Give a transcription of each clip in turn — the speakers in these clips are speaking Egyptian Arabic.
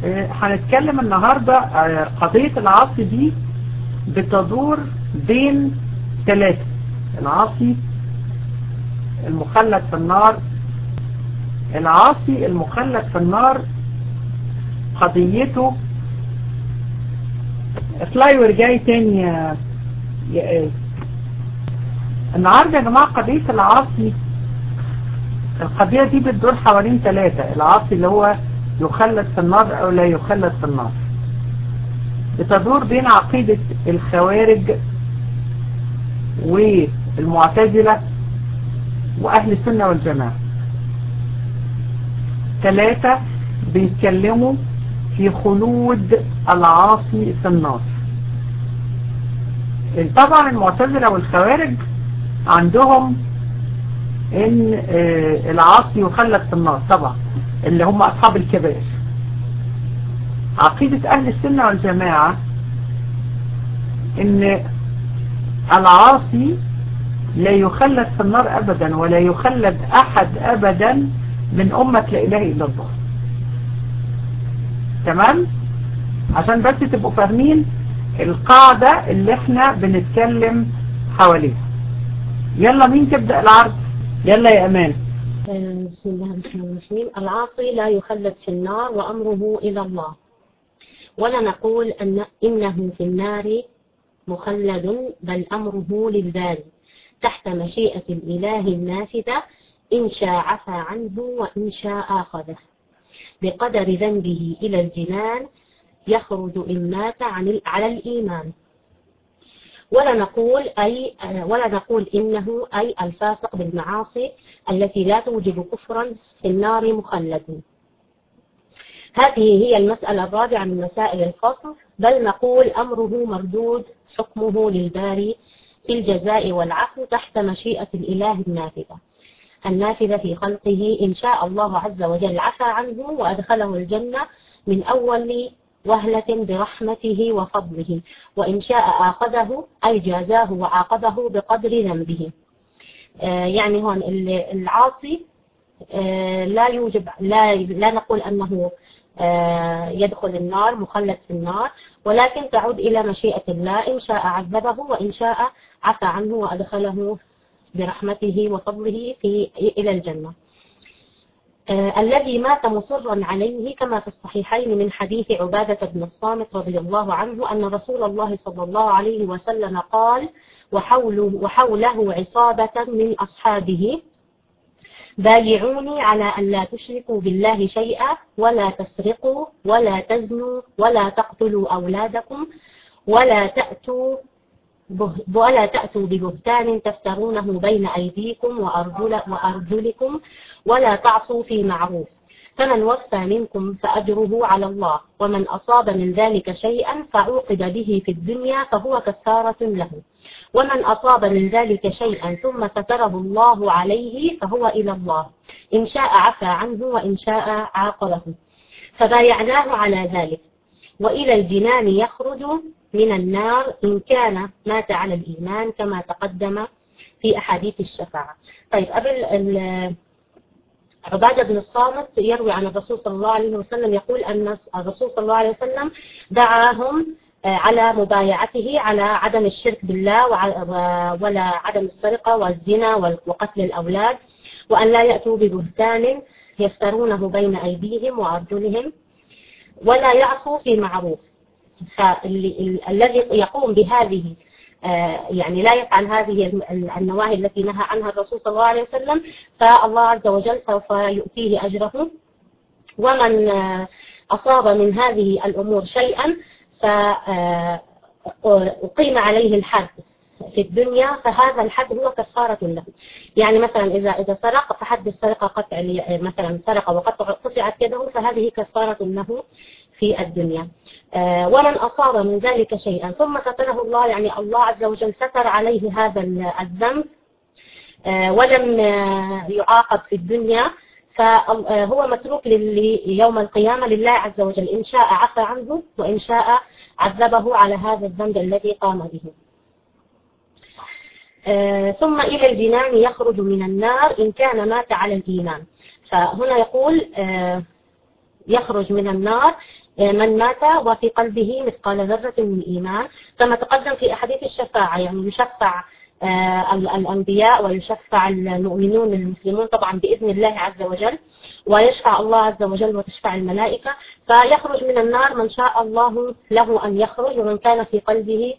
هنتكلم النهاردة قضية العاصي دي بتدور بين ثلاثة العاصي المخلد في النار العاصي المخلد في النار قضيته اطلعي ورجعي تاني يا يا ايه النهاردة يا جماعة قضية العاصي القضية دي بتدور حوالين ثلاثة العاصي اللي هو يخلد في النار او لا يخلد في النار بتدور بين عقيدة الخوارج والمعتزلة واهل السنة والجماعة ثلاثة بيتكلموا في خلود العاصي في النار طبعا المعتزلة والخوارج عندهم ان العاصي يخلد في النار طبعا اللي هم اصحاب الكبائر عقيدة اهل السنة والجماعة ان العاصي لا يخلد في النار ابدا ولا يخلد احد ابدا من امة لا اله الا الله تمام عشان بس تبقوا فاهمين القاعدة اللي احنا بنتكلم حواليها يلا مين تبدأ العرض يلا يا امان بسم الله الرحمن الرحيم العاصي لا يخلد في النار وأمره إلى الله ولا نقول أن إنه في النار مخلد بل أمره للباري تحت مشيئة الإله النافذة إن شاء عفى عنه وإن شاء أخذه بقدر ذنبه إلى الجنان يخرج إن مات عن على الإيمان ولا نقول أي ولا نقول إنه أي الفاسق بالمعاصي التي لا توجب كفرا في النار مخلد هذه هي المسألة الرابعة من مسائل الفصل بل نقول أمره مردود حكمه للباري في الجزاء والعفو تحت مشيئة الإله النافذة النافذة في خلقه إن شاء الله عز وجل عفى عنه وأدخله الجنة من أول وهلة برحمته وفضله وإن شاء آخذه أي جازاه وعاقبه بقدر ذنبه آه يعني هون العاصي آه لا يوجب لا, لا نقول أنه آه يدخل النار مخلد في النار ولكن تعود إلى مشيئة الله إن شاء عذبه وإن شاء عفى عنه وأدخله برحمته وفضله في إلى الجنة آه الذي مات مصرا عليه كما في الصحيحين من حديث عبادة بن الصامت رضي الله عنه أن رسول الله صلى الله عليه وسلم قال وحوله, وحوله عصابة من أصحابه بايعوني على أن لا تشركوا بالله شيئا ولا تسرقوا ولا تزنوا ولا تقتلوا أولادكم ولا تأتوا ولا تأتوا ببهتان تفترونه بين أيديكم وأرجل وأرجلكم ولا تعصوا في معروف فمن وفى منكم فأجره على الله ومن أصاب من ذلك شيئا فعوقب به في الدنيا فهو كفارة له ومن أصاب من ذلك شيئا ثم ستره الله عليه فهو إلى الله إن شاء عفى عنه وإن شاء عاقبه فبايعناه على ذلك وإلى الجنان يخرج من النار إن كان مات على الإيمان كما تقدم في أحاديث الشفاعة طيب قبل عبادة بن الصامت يروي عن الرسول صلى الله عليه وسلم يقول أن الرسول صلى الله عليه وسلم دعاهم على مبايعته على عدم الشرك بالله ولا عدم السرقة والزنا وقتل الأولاد وأن لا يأتوا ببهتان يفترونه بين أيديهم وأرجلهم ولا يعصوا في معروف فالذي يقوم بهذه يعني لا يفعل هذه النواهي التي نهى عنها الرسول صلى الله عليه وسلم فالله عز وجل سوف يؤتيه أجره ومن أصاب من هذه الأمور شيئا فأقيم عليه الحد في الدنيا فهذا الحد هو كفارة له يعني مثلا إذا إذا سرق فحد السرقة قطع مثلا سرق وقطع قطعت يده فهذه كفارة له في الدنيا ومن أصاب من ذلك شيئا ثم ستره الله يعني الله عز وجل ستر عليه هذا الذنب ولم يعاقب في الدنيا فهو متروك يوم القيامة لله عز وجل إن شاء عفى عنه وإن شاء عذبه على هذا الذنب الذي قام به ثم إلى الجنان يخرج من النار إن كان مات على الإيمان فهنا يقول يخرج من النار من مات وفي قلبه مثقال ذرة من إيمان كما تقدم في أحاديث الشفاعة يعني يشفع الأنبياء ويشفع المؤمنون المسلمون طبعا بإذن الله عز وجل ويشفع الله عز وجل وتشفع الملائكة فيخرج من النار من شاء الله له أن يخرج ومن كان في قلبه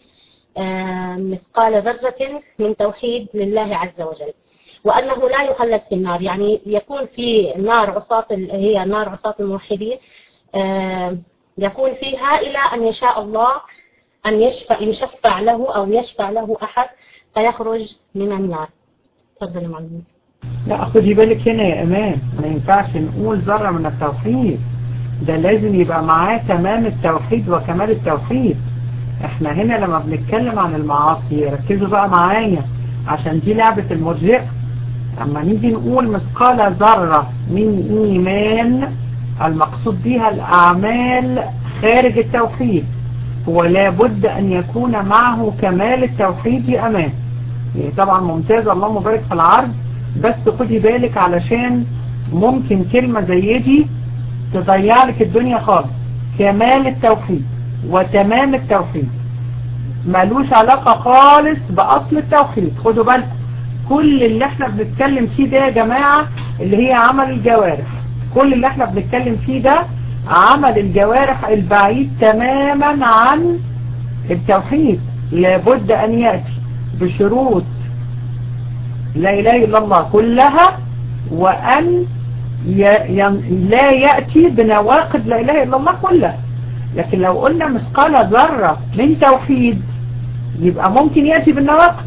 مثقال ذرة من توحيد لله عز وجل وأنه لا يخلد في النار يعني يكون في نار عصاة هي نار عصاة الموحدين يكون فيها إلى أن يشاء الله أن يشفع, يشفع له أو يشفع له أحد فيخرج من النار تفضل معلم لا خدي بالك هنا يا امان ما ينفعش نقول ذره من التوحيد ده لازم يبقى معاه تمام التوحيد وكمال التوحيد احنا هنا لما بنتكلم عن المعاصي ركزوا بقى معايا عشان دي لعبة المرجئة اما نيجي نقول مثقال ذرة من ايمان المقصود بها الاعمال خارج التوحيد هو لابد ان يكون معه كمال التوحيد امان يعني طبعا ممتاز اللهم بارك في العرض بس خدي بالك علشان ممكن كلمة زي دي تضيع لك الدنيا خالص كمال التوحيد وتمام التوحيد ملوش علاقة خالص بأصل التوحيد خدوا بالكم كل اللي احنا بنتكلم فيه ده يا جماعة اللي هي عمل الجوارح كل اللي احنا بنتكلم فيه ده عمل الجوارح البعيد تماما عن التوحيد لابد ان يأتي بشروط لا اله الا الله كلها وان لا يأتي بنواقض لا اله الا الله كلها لكن لو قلنا مثقال ذرة من توحيد يبقى ممكن يأتي بالنواقض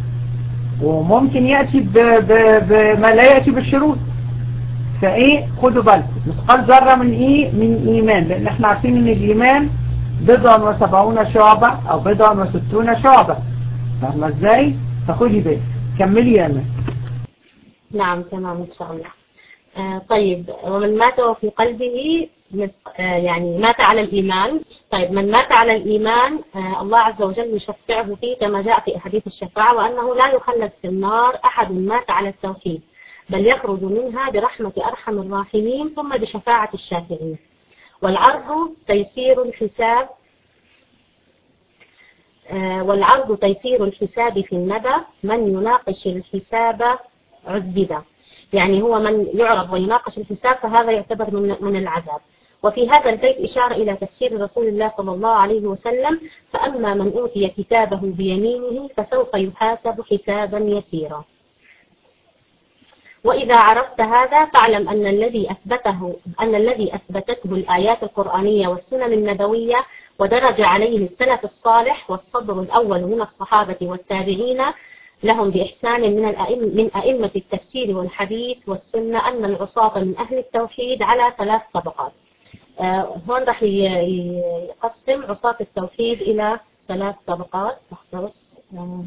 وممكن يأتي بما لا يأتي بالشروط فايه خدوا بالكم مثقال ذرة من ايه من ايمان لان احنا عارفين ان الايمان بضع وسبعون شعبة او بضع وستون شعبة فاهمة ازاي فخدي بالك كملي يا امان نعم تمام ان شاء الله آه طيب ومن مات وفي قلبه يعني مات على الإيمان طيب من مات على الإيمان الله عز وجل يشفعه فيه كما جاء في أحاديث الشفاعة وأنه لا يخلد في النار أحد مات على التوحيد بل يخرج منها برحمة أرحم الراحمين ثم بشفاعة الشافعين والعرض تيسير الحساب والعرض تيسير الحساب في الندى من يناقش الحساب عذب يعني هو من يعرض ويناقش الحساب فهذا يعتبر من من العذاب وفي هذا البيت إشارة إلى تفسير رسول الله صلى الله عليه وسلم فأما من أوتي كتابه بيمينه فسوف يحاسب حسابا يسيرا وإذا عرفت هذا فاعلم أن الذي أثبته أن الذي أثبتته الآيات القرآنية والسنن النبوية ودرج عليه السلف الصالح والصدر الأول من الصحابة والتابعين لهم بإحسان من الأئمة من أئمة التفسير والحديث والسنة أن العصاة من أهل التوحيد على ثلاث طبقات. آه هون راح يقسم عصاة التوحيد إلى ثلاث طبقات لحظة بس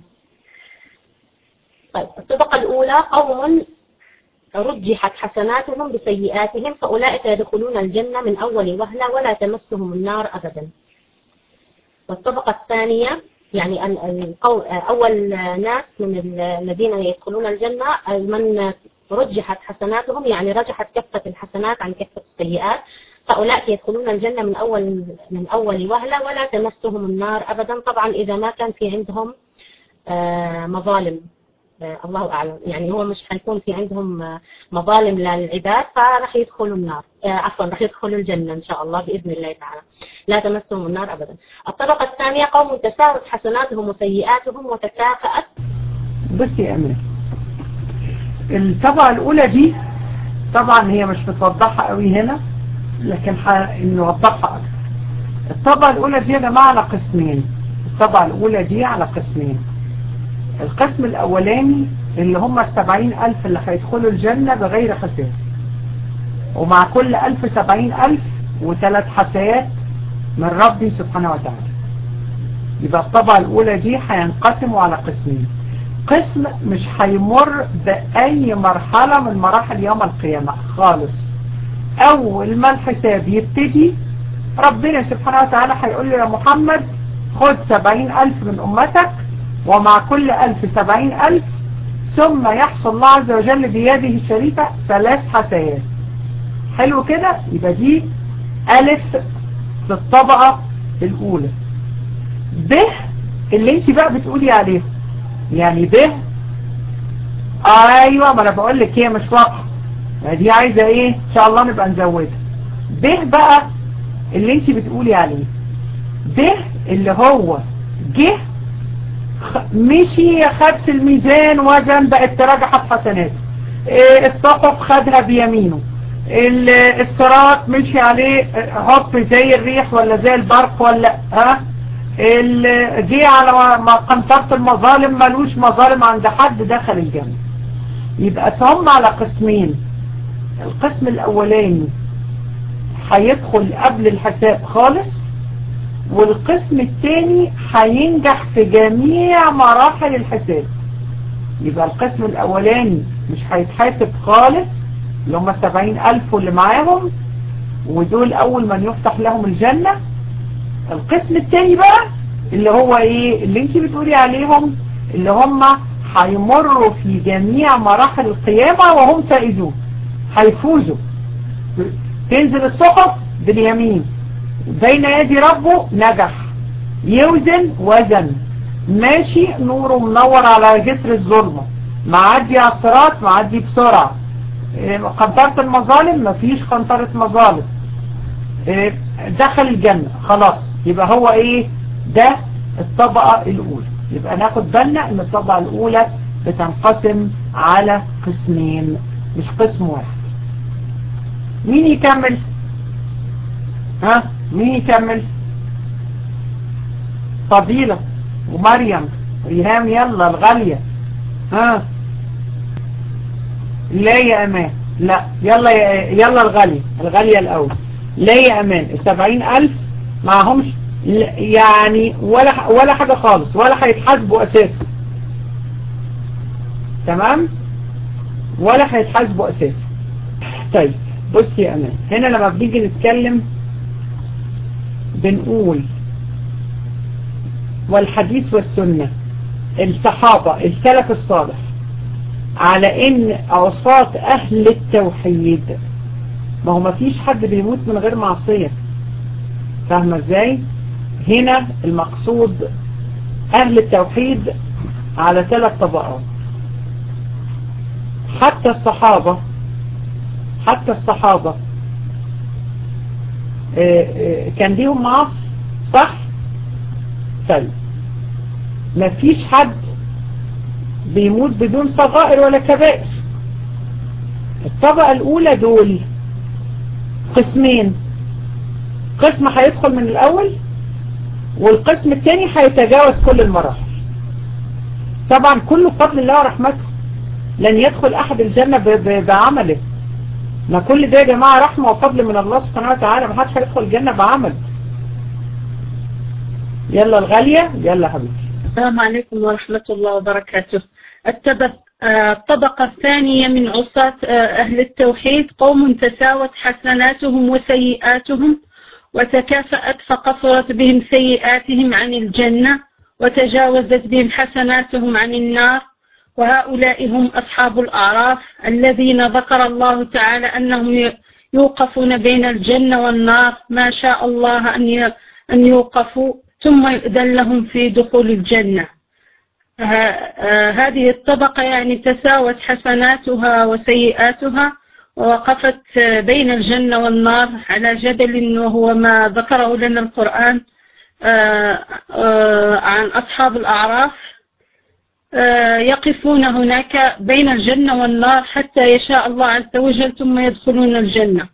طيب الطبقة الأولى قوم رجحت حسناتهم بسيئاتهم فأولئك يدخلون الجنة من أول وهلة ولا تمسهم النار أبدا والطبقة الثانية يعني أول ناس من الذين يدخلون الجنة من رجحت حسناتهم يعني رجحت كفة الحسنات عن كفة السيئات فأولئك يدخلون الجنة من أول من أول وهلة ولا تمسهم النار أبدا طبعا إذا ما كان في عندهم مظالم الله أعلم يعني هو مش حيكون في عندهم مظالم للعباد فراح يدخلوا النار عفوا راح يدخلوا الجنة إن شاء الله بإذن الله تعالى لا تمسهم النار أبدا الطبقة الثانية قوم تساوت حسناتهم وسيئاتهم وتكافأت بصي يا أمين الطبقة الأولى دي طبعا هي مش متوضحة قوي هنا لكن نوضحها أكثر الطبقة الأولى دي يا جماعة على قسمين الطبقة الأولى دي على قسمين القسم الأولاني اللي هم السبعين ألف اللي هيدخلوا الجنة بغير حساب ومع كل ألف سبعين ألف وثلاث حسيات من ربي سبحانه وتعالى يبقى الطبقة الأولى دي هينقسموا على قسمين قسم مش هيمر بأي مرحلة من مراحل يوم القيامة خالص أول ما الحساب يبتدي ربنا سبحانه وتعالى هيقول له يا محمد خد سبعين ألف من أمتك ومع كل ألف سبعين ألف ثم يحصل الله عز وجل بيده الشريفة ثلاث حسيات حلو كده يبقى دي ألف في الطبقة الأولى ب اللي انت بقى بتقولي عليه يعني ب ايوه ما انا بقول لك هي مش واضحه دي عايزه ايه ان شاء الله نبقى نزودها ب بقى اللي انت بتقولي عليه ب اللي هو جه مشي خد في الميزان وزن بقت تراجحت حسناته الصحف خدها بيمينه الصراط مشي عليه هوب زي الريح ولا زي البرق ولا ها جه على قنطرة المظالم ملوش مظالم عند حد دخل الجنة يبقى هم على قسمين القسم الاولاني هيدخل قبل الحساب خالص والقسم الثاني هينجح في جميع مراحل الحساب يبقى القسم الاولاني مش هيتحاسب خالص اللي هم السبعين الف واللي معاهم ودول اول من يفتح لهم الجنة القسم الثاني بقى اللي هو ايه اللي انت بتقولي عليهم اللي هم هيمروا في جميع مراحل القيامة وهم فائزون هيفوزوا تنزل الصحف باليمين بين يدي ربه نجح يوزن وزن ماشي نوره منور على جسر الظلمة معدي على الصراط معدي بسرعة قنطرة المظالم مفيش قنطرة مظالم دخل الجنة خلاص يبقى هو ايه ده الطبقة الاولى يبقى ناخد بالنا ان الطبقة الاولى بتنقسم على قسمين مش قسم واحد مين يكمل ها مين يكمل فضيلة ومريم ريهام يلا الغالية ها لا يا امان لا يلا يلا الغالية الغالية الاول لا يا امان السبعين الف معهمش يعني ولا ولا حاجة خالص ولا هيتحاسبوا اساسا تمام ولا هيتحاسبوا اساسا طيب بص يا امان هنا لما بنيجي نتكلم بنقول والحديث والسنة الصحابة السلف الصالح على ان اوساط اهل التوحيد ما هو ما فيش حد بيموت من غير معصية فاهمة ازاي هنا المقصود اهل التوحيد على ثلاث طبقات حتى الصحابة حتى الصحابة كان ليهم معاصي صح طيب ما فيش حد بيموت بدون صغائر ولا كبائر الطبقة الاولى دول قسمين قسم هيدخل من الاول والقسم الثاني هيتجاوز كل المراحل طبعا كله فضل الله ورحمته لن يدخل احد الجنة بعمله ما كل ده يا جماعة رحمة وفضل من الله سبحانه وتعالى ما حدش هيدخل الجنة بعمل يلا الغالية يلا حبيبي السلام عليكم ورحمة الله وبركاته الطبقة الثانية من عصاة أهل التوحيد قوم تساوت حسناتهم وسيئاتهم وتكافأت فقصرت بهم سيئاتهم عن الجنة وتجاوزت بهم حسناتهم عن النار وهؤلاء هم أصحاب الأعراف الذين ذكر الله تعالى أنهم يوقفون بين الجنة والنار ما شاء الله أن أن يوقفوا ثم يؤذن لهم في دخول الجنة هذه الطبقة يعني تساوت حسناتها وسيئاتها ووقفت بين الجنة والنار على جبل وهو ما ذكره لنا القرآن عن أصحاب الأعراف يقفون هناك بين الجنة والنار حتى يشاء الله عز وجل ثم يدخلون الجنة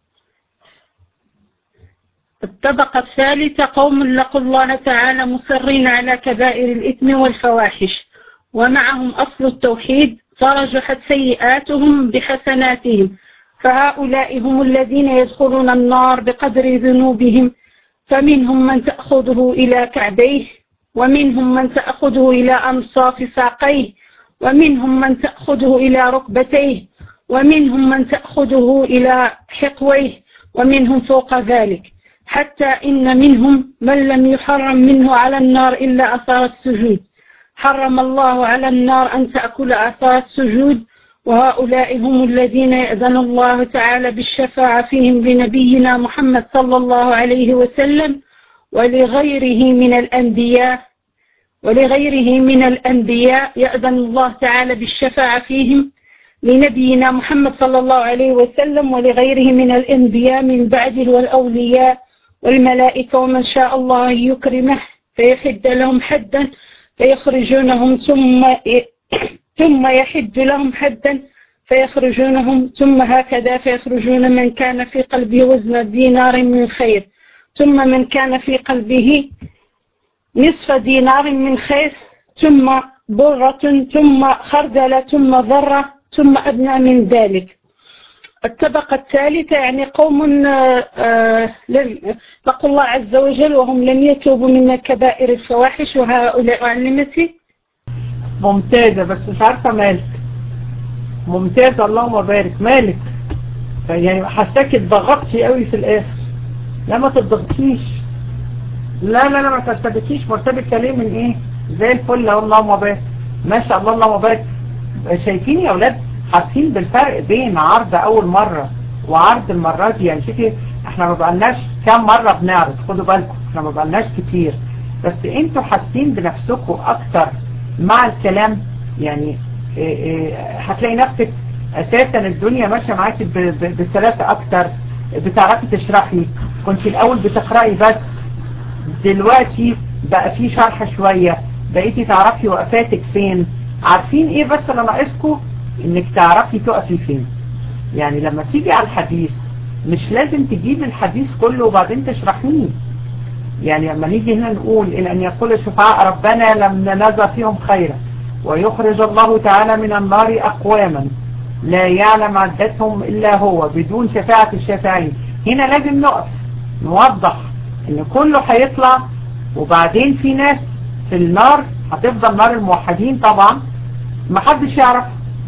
الطبقة الثالثة قوم لقوا الله تعالى مصرين على كبائر الإثم والفواحش ومعهم أصل التوحيد فرجحت سيئاتهم بحسناتهم فهؤلاء هم الذين يدخلون النار بقدر ذنوبهم فمنهم من تأخذه إلى كعبيه ومنهم من تأخذه إلى أنصاف ساقيه ومنهم من تأخذه إلى ركبتيه ومنهم من تأخذه إلى حقويه ومنهم فوق ذلك حتى إن منهم من لم يحرم منه على النار إلا أثار السجود حرم الله على النار أن تأكل أثار السجود وهؤلاء هم الذين يأذن الله تعالى بالشفاعة فيهم لنبينا محمد صلى الله عليه وسلم ولغيره من الأنبياء ولغيره من الأنبياء يأذن الله تعالى بالشفاعة فيهم لنبينا محمد صلى الله عليه وسلم ولغيره من الأنبياء من بعده والأولياء والملائكة ومن شاء الله يكرمه فيحد لهم حدا فيخرجونهم ثم ثم يحد لهم حدا فيخرجونهم ثم هكذا فيخرجون من كان في قلبه وزن دينار من خير ثم من كان في قلبه نصف دينار من خير ثم برة ثم خردلة ثم ذرة ثم أدنى من ذلك الطبقة الثالثة يعني قوم لم تقول الله عز وجل وهم لم يتوبوا من كبائر الفواحش وهؤلاء علمتي ممتازة بس مش عارفة مالك ممتازة اللهم بارك مالك يعني حساك اتضغطتي قوي في الاخر لا ما تضغطيش لا لا لا ما ترتبكيش مرتبكة ليه من ايه زي الفل اللهم بارك ما شاء الله اللهم بارك شايفين يا اولاد حاسين بالفرق بين عرض اول مرة وعرض المرة دي يعني شوفي احنا ما بقالناش كام مرة بنعرض خدوا بالكم احنا ما بقالناش كتير بس انتوا حاسين بنفسكم اكتر مع الكلام يعني إيه إيه هتلاقي نفسك اساسا الدنيا ماشية معاكي بسلاسة اكتر بتعرفي تشرحي كنت الاول بتقرأي بس دلوقتي بقى في شرح شوية بقيتي تعرفي وقفاتك فين عارفين ايه بس اللي ناقصكم انك تعرفي تقفي فين يعني لما تيجي على الحديث مش لازم تجيب الحديث كله وبعدين تشرحيه يعني لما نيجي هنا نقول إن أن يقول الشفعاء ربنا لم ننزى فيهم خيرا ويخرج الله تعالى من النار أقواما لا يعلم عدتهم إلا هو بدون شفاعة الشافعين هنا لازم نقف نوضح ان كله هيطلع وبعدين في ناس في النار هتفضل نار الموحدين طبعا محدش يعرف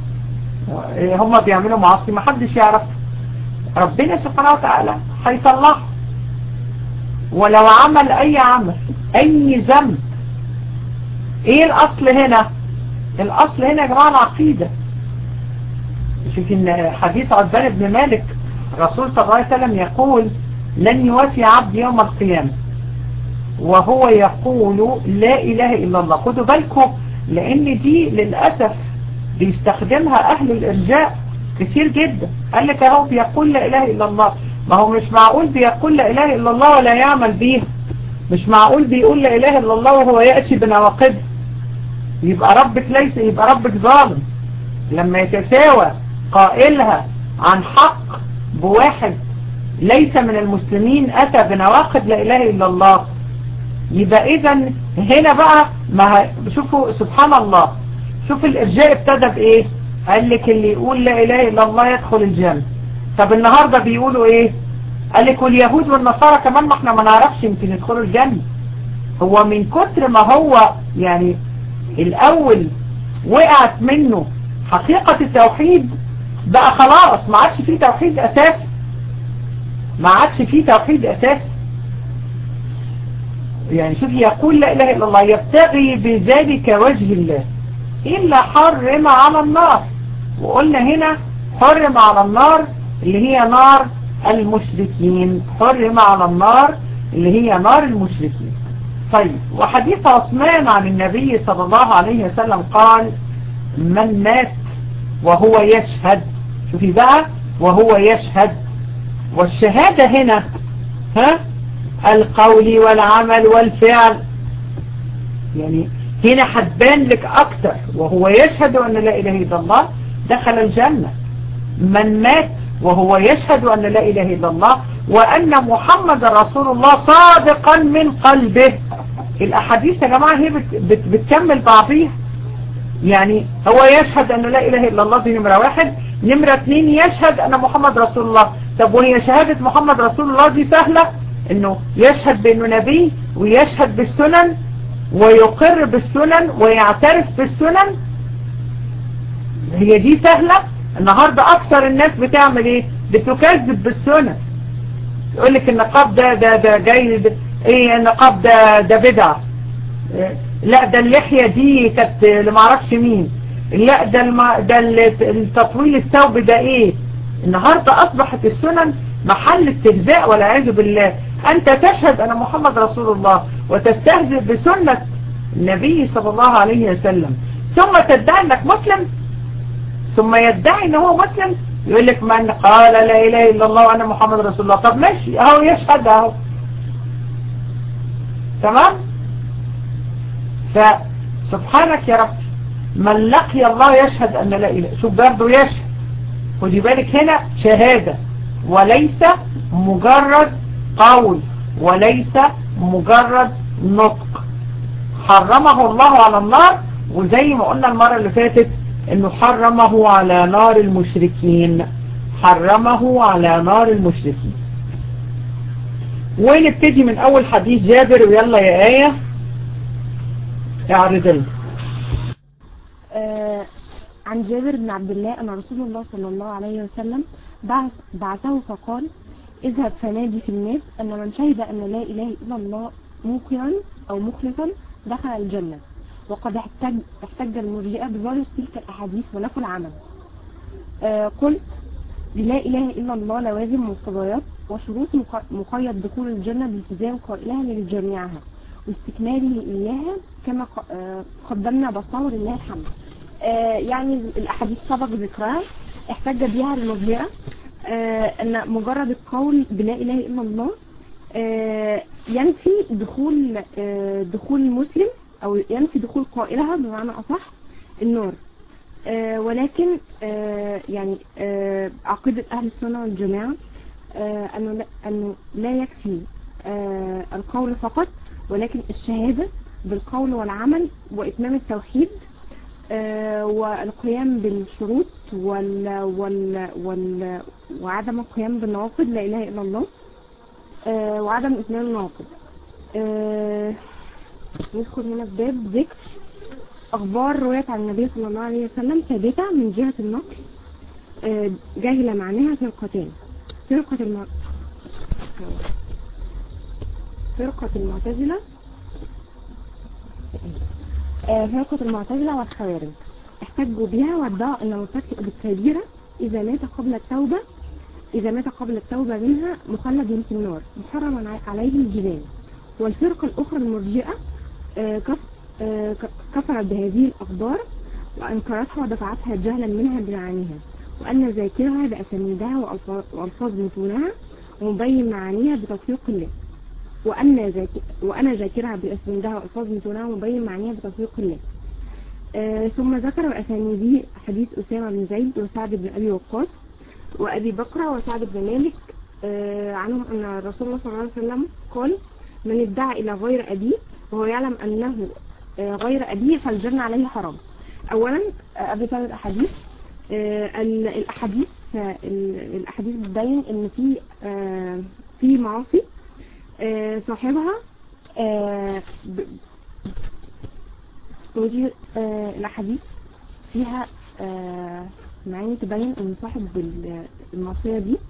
هم بيعملوا معاصي محدش يعرف ربنا سبحانه وتعالى هيطلعه ولو عمل اي عمل اي ذنب ايه الاصل هنا الاصل هنا يا جماعة العقيدة شوف ان حديث عبان بن مالك الرسول صلى الله عليه وسلم يقول لن يوافي عبد يوم القيامة وهو يقول لا اله الا الله خدوا بالكم لان دي للأسف بيستخدمها اهل الارجاء كتير جدا قال لك اهو بيقول لا اله الا الله ما هو مش معقول بيقول لا اله الا الله ولا يعمل بيها مش معقول بيقول لا اله الا الله وهو يأتي بنواقضها يبقى ربك ليس يبقى ربك ظالم لما يتساوى قائلها عن حق بواحد ليس من المسلمين اتى بنواقض لا اله الا الله يبقى اذا هنا بقى ما شوفوا سبحان الله شوف الارجاء ابتدى بايه قال لك اللي يقول لا اله الا الله يدخل الجنة طب النهاردة بيقولوا ايه قال لك واليهود والنصارى كمان ما احنا ما نعرفش يمكن يدخلوا الجنة هو من كتر ما هو يعني الاول وقعت منه حقيقة التوحيد بقى خلاص ما عادش فيه توحيد اساسي ما عادش فيه توحيد اساسي يعني شوف يقول لا اله الا الله يبتغي بذلك وجه الله إلا حرم على النار وقلنا هنا حرم على النار اللي هي نار المشركين حرم على النار اللي هي نار المشركين طيب وحديث عثمان عن النبي صلى الله عليه وسلم قال من مات وهو يشهد شوفي بقى وهو يشهد والشهادة هنا ها القول والعمل والفعل يعني هنا هتبان لك اكتر وهو يشهد ان لا اله الا الله دخل الجنة من مات وهو يشهد ان لا اله الا الله وان محمد رسول الله صادقا من قلبه الاحاديث يا جماعة هي بت بت بتكمل بعضيها يعني هو يشهد ان لا اله الا الله دي نمرة واحد نمرة اتنين يشهد ان محمد رسول الله طب وهي شهادة محمد رسول الله دي سهلة انه يشهد بانه نبي ويشهد بالسنن ويقر بالسنن ويعترف بالسنن هي دي سهلة النهاردة اكثر الناس بتعمل ايه بتكذب بالسنن يقول لك النقاب ده ده ده جاي ايه النقاب ده ده بدعة إيه لا ده اللحية دي كانت لمعرفش مين لا ده الم... ده التطويل الثوب ده ايه النهاردة اصبحت السنن محل استهزاء والعياذ بالله انت تشهد ان محمد رسول الله وتستهزئ بسنة النبي صلى الله عليه وسلم ثم تدعي انك مسلم ثم يدعي ان هو مسلم يقول لك من قال لا اله الا الله وانا محمد رسول الله طب ماشي اهو يشهد اهو تمام فسبحانك يا رب من لقي الله يشهد ان لا اله شوف برضه يشهد ودي بالك هنا شهادة وليس مجرد قول وليس مجرد نطق حرمه الله على النار وزي ما قلنا المرة اللي فاتت انه حرمه على نار المشركين حرمه على نار المشركين ونبتدي من اول حديث جابر ويلا يا آية اعرض لنا آه عن جابر بن عبد الله أن رسول الله صلى الله عليه وسلم بعث بعثه فقال اذهب فنادي في الناس أن من شهد أن لا إله إلا الله موقرا أو مخلصا دخل الجنة وقد احتج, احتج المرجئة بظاهر تلك الأحاديث ونفوا العمل آه قلت لا إله إلا الله لوازم مقتضيات وشروط مقيد دخول الجنة بالتزام قائلها لجميعها واستكماله إياها كما قدمنا بسطه لله الحمد آه يعني الأحاديث سبق ذكرها احتج بها المرجئة آه أن مجرد القول بلا إله إلا الله آه ينفي دخول دخول المسلم أو ينفي دخول قائلها بمعنى أصح النار ولكن يعني عقيدة أهل السنة والجماعة أنه أنه لا يكفي القول فقط ولكن الشهادة بالقول والعمل وإتمام التوحيد آه والقيام بالشروط وال وال وال وعدم القيام بالنواقض لا إله إلا الله آه وعدم إتمام النواقض آه ندخل هنا في باب ذكر أخبار رواية عن النبي صلى الله عليه وسلم ثابتة من جهة النقل جاهلة معناها فرقتين فرقة الم... فرقة المعتزلة فرقة المعتزلة والخوارج احتجوا بها وادعوا ان مرتكب الكبيرة اذا مات قبل التوبة اذا مات قبل التوبة منها مخلد في النار محرم عليه الجبال والفرقة الاخرى المرجئة كفرت بهذه الاخبار وانكرتها ودفعتها جهلا منها بمعانيها وان ذاكرها باسانيدها والفاظ متونها ومبين معانيها بتوفيق الله وأن ذاك... وأنا ذاكرها بأسندها وألفاظ متونها ومبين معنيها بتوفيق الله آه ثم ذكر بأسانيده حديث أسامة بن زيد وسعد بن أبي وقاص وأبي بكر وسعد بن مالك آه عنهم أن الرسول الله صلى الله عليه وسلم قال من ادعى إلى غير أبيه وهو يعلم أنه آه غير أبيه فالجنة عليه حرام أولا قبل سنة الأحاديث الأحاديث الأحاديث بتبين إن في في معاصي آه صاحبها آه ودي آه الأحاديث فيها معاني تبين ان صاحب المعصية دي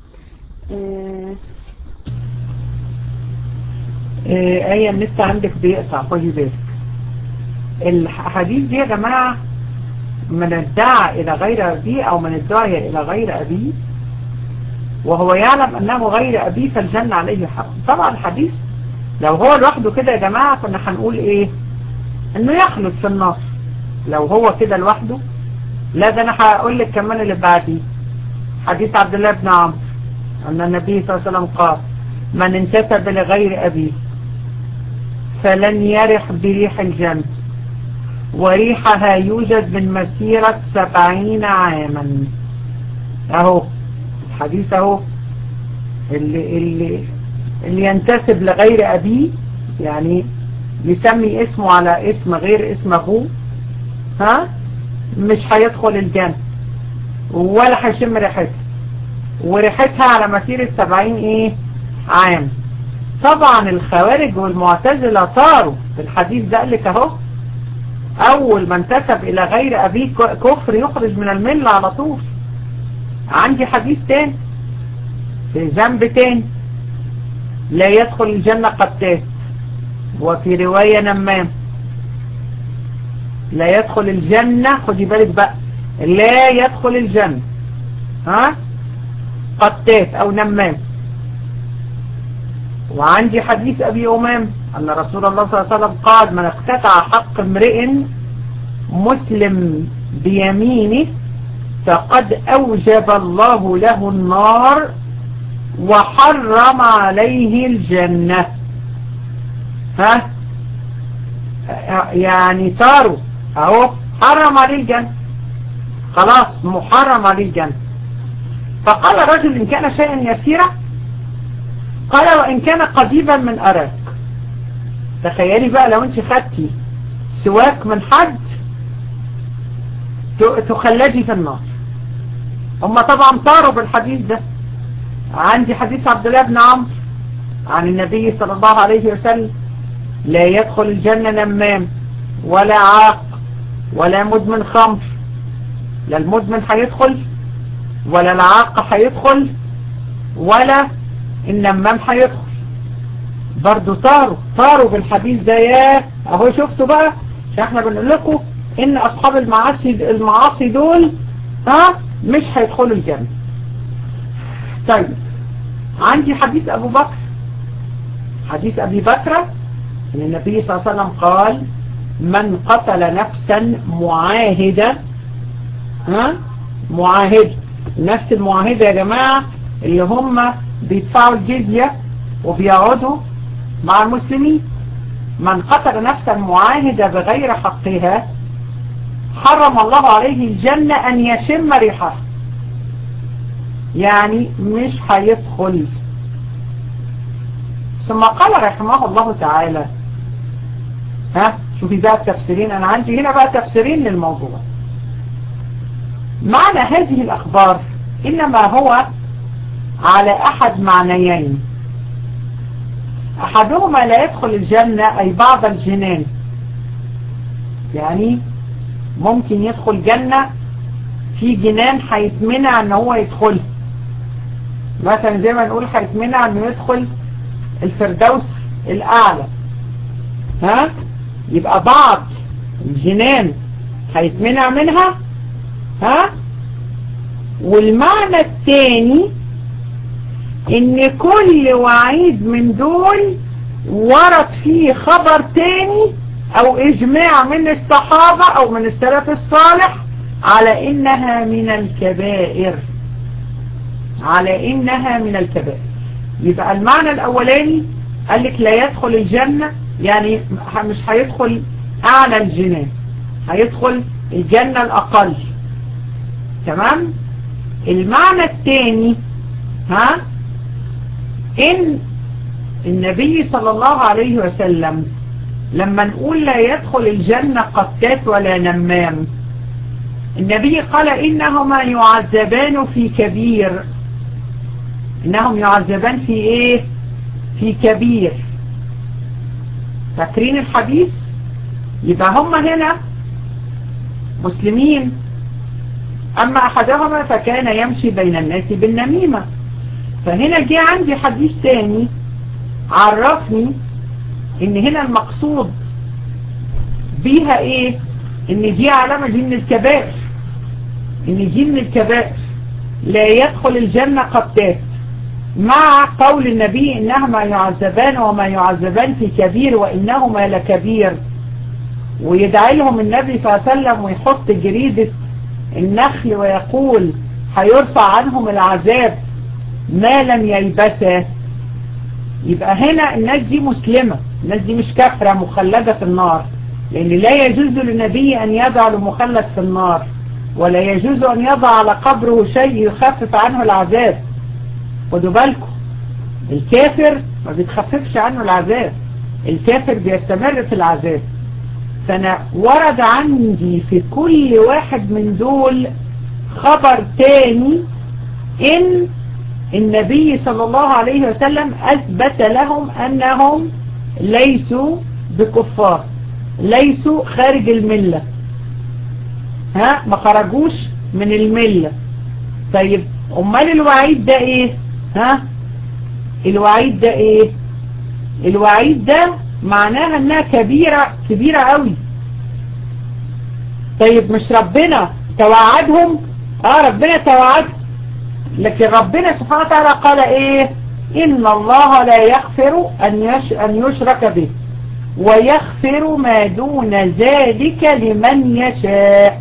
آية النت عندك بيقطع خدي بالك الحديث دي يا جماعة من ادعى إلى غير أبيه أو من ادعي إلى غير أبيه وهو يعلم أنه غير أبيه فالجنة عليه حرام طبعا الحديث لو هو لوحده كده يا جماعة كنا هنقول إيه أنه يخلد في النار لو هو كده لوحده لا ده أنا هقول لك كمان اللي بعديه حديث عبد الله بن عمرو أن النبي صلى الله عليه وسلم قال من انتسب لغير أبيه فلن يرح بريح الجنة وريحها يوجد من مسيرة سبعين عاما اهو الحديث اهو اللي, اللي, اللي ينتسب لغير ابيه يعني يسمي اسمه على اسم غير اسم ابوه ها مش هيدخل الجنة ولا هيشم ريحتها وريحتها على مسيرة سبعين ايه عام طبعا الخوارج والمعتزلة طاروا في الحديث ده قال لك اهو اول ما انتسب الى غير ابيه كفر يخرج من الملة على طول عندي حديث تاني في ذنب تاني لا يدخل الجنة قتات وفي رواية نمام لا يدخل الجنة خدي بالك بقى لا يدخل الجنة ها قتات او نمام وعندي حديث ابي امام ان رسول الله صلى الله عليه وسلم قال من اقتطع حق امرئ مسلم بيمينه فقد اوجب الله له النار وحرم عليه الجنة ها يعني تارو اهو حرم عليه الجنة خلاص محرم عليه الجنة فقال الرجل إن كان شيئا يسيرا قال وإن كان قضيبا من أراك تخيلي بقى لو انت خدتي سواك من حد تخلجي في النار هم طبعا طاروا بالحديث ده عندي حديث عبد الله بن عمرو عن النبي صلى الله عليه وسلم لا يدخل الجنة نمام ولا عاق ولا مدمن خمر لا المدمن هيدخل ولا العاق هيدخل ولا النمام هيدخل برضو طاروا طاروا بالحديث ده يا اهو شفتوا بقى عشان احنا بنقول لكم ان اصحاب المعاصي المعاصي دول ها مش هيدخلوا الجنة طيب عندي حديث ابو بكر حديث ابي بكر ان النبي صلى الله عليه وسلم قال من قتل نفسا معاهدة ها معاهدة نفس المعاهدة يا جماعة اللي هم بيدفعوا الجزية وبيقعدوا مع المسلمين من قتل نفسا معاهدة بغير حقها حرم الله عليه الجنة أن يشم ريحها يعني مش هيدخل ثم قال رحمه الله تعالى ها شوفي بقى التفسيرين أنا عندي هنا بقى تفسيرين للموضوع معنى هذه الأخبار إنما هو على أحد معنيين أحدهما لا يدخل الجنة أي بعض الجنان يعني ممكن يدخل جنة في جنان هيتمنع ان هو يدخل مثلا زي ما نقول هيتمنع انه يدخل الفردوس الاعلى ها يبقى بعض الجنان هيتمنع منها ها والمعنى الثاني ان كل وعيد من دول ورد فيه خبر تاني او اجماع من الصحابة او من السلف الصالح على انها من الكبائر على انها من الكبائر يبقى المعنى الاولاني قال لك لا يدخل الجنة يعني مش هيدخل اعلى الجنان هيدخل الجنة الاقل تمام المعنى الثاني ها ان النبي صلى الله عليه وسلم لما نقول لا يدخل الجنة قتات ولا نمام النبي قال إنهما يعذبان في كبير إنهم يعذبان في إيه في كبير فاكرين الحديث يبقى هم هنا مسلمين أما أحدهما فكان يمشي بين الناس بالنميمة فهنا جه عندي حديث تاني عرفني ان هنا المقصود بيها ايه ان دي علامة دي من الكبائر ان دي من الكبائر لا يدخل الجنة قتات مع قول النبي انهما يعذبان وما يعذبان في كبير وانهما لكبير ويدعي لهم النبي صلى الله عليه وسلم ويحط جريدة النخل ويقول هيرفع عنهم العذاب ما لم يلبسه يبقى هنا الناس دي مسلمة الناس دي مش كافرة مخلدة في النار لأن لا يجوز للنبي أن يضع مخلد في النار ولا يجوز أن يضع على قبره شيء يخفف عنه العذاب خدوا بالكم الكافر ما بيتخففش عنه العذاب الكافر بيستمر في العذاب فأنا ورد عندي في كل واحد من دول خبر تاني إن النبي صلى الله عليه وسلم أثبت لهم أنهم ليسوا بكفار ليسوا خارج الملة ها ما خرجوش من الملة طيب امال الوعيد ده ايه ها الوعيد ده ايه الوعيد ده معناها انها كبيرة كبيرة قوي طيب مش ربنا توعدهم اه ربنا توعدهم لكن ربنا سبحانه وتعالى قال ايه ان الله لا يغفر ان, يش أن يشرك به ويغفر ما دون ذلك لمن يشاء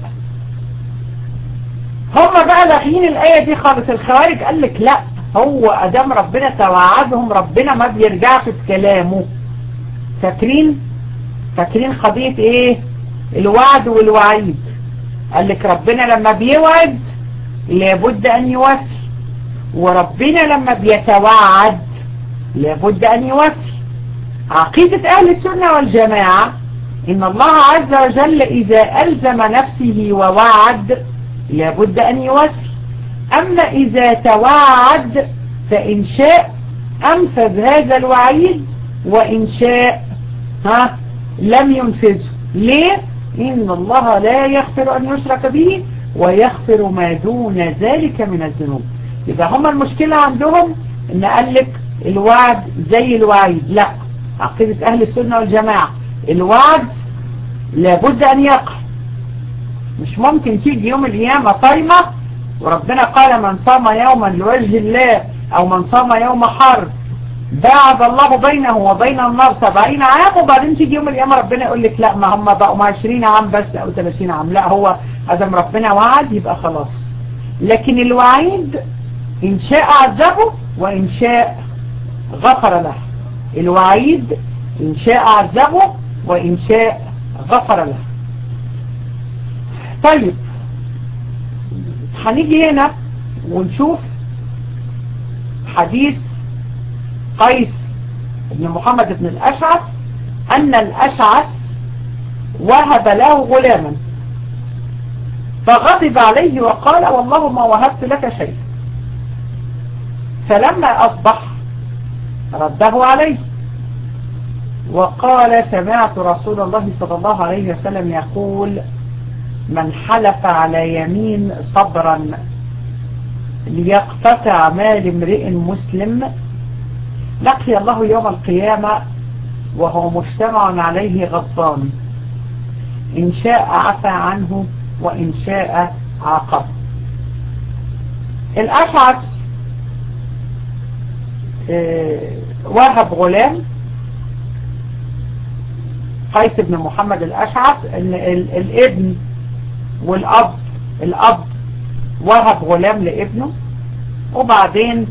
هم بقى لاغيين الآية دي خالص الخوارج قال لك لا هو أدام ربنا توعدهم ربنا ما بيرجعش في كلامه فاكرين فاكرين قضية ايه الوعد والوعيد قال لك ربنا لما بيوعد لابد أن يوفي وربنا لما بيتوعد لابد أن يوفي عقيدة أهل السنة والجماعة إن الله عز وجل إذا ألزم نفسه ووعد لابد أن يوفي أما إذا توعد فإن شاء أنفذ هذا الوعيد وإن شاء ها لم ينفذه ليه؟ إن الله لا يغفر أن يشرك به ويغفر ما دون ذلك من الذنوب يبقى هم المشكلة عندهم إن قال لك الوعد زي الوعيد لا عقيدة أهل السنة والجماعة الوعد لابد أن يقع مش ممكن تيجي يوم القيامة صايمة وربنا قال من صام يوما لوجه الله أو من صام يوم حر باعد الله بينه وبين النار سبعين عام وبعدين تيجي يوم القيامة ربنا يقول لك لا ما هم بقوا 20 عام بس أو 30 عام لا هو أدم ربنا وعد يبقى خلاص لكن الوعيد إن شاء عذبه وإن شاء غفر له الوعيد إن شاء عذبه وإن شاء غفر له طيب هنيجي هنا ونشوف حديث قيس بن محمد بن الأشعث أن الأشعث وهب له غلاما فغضب عليه وقال والله ما وهبت لك شيء فلما أصبح رده عليه وقال سمعت رسول الله صلى الله عليه وسلم يقول من حلف على يمين صبرا ليقتطع مال امرئ مسلم لقي الله يوم القيامة وهو مجتمع عليه غضبان إن شاء عفى عنه وإن شاء عاقب الأشعث وهب غلام قيس بن محمد الأشعث ال ال الابن والأب الأب وهب غلام لابنه وبعدين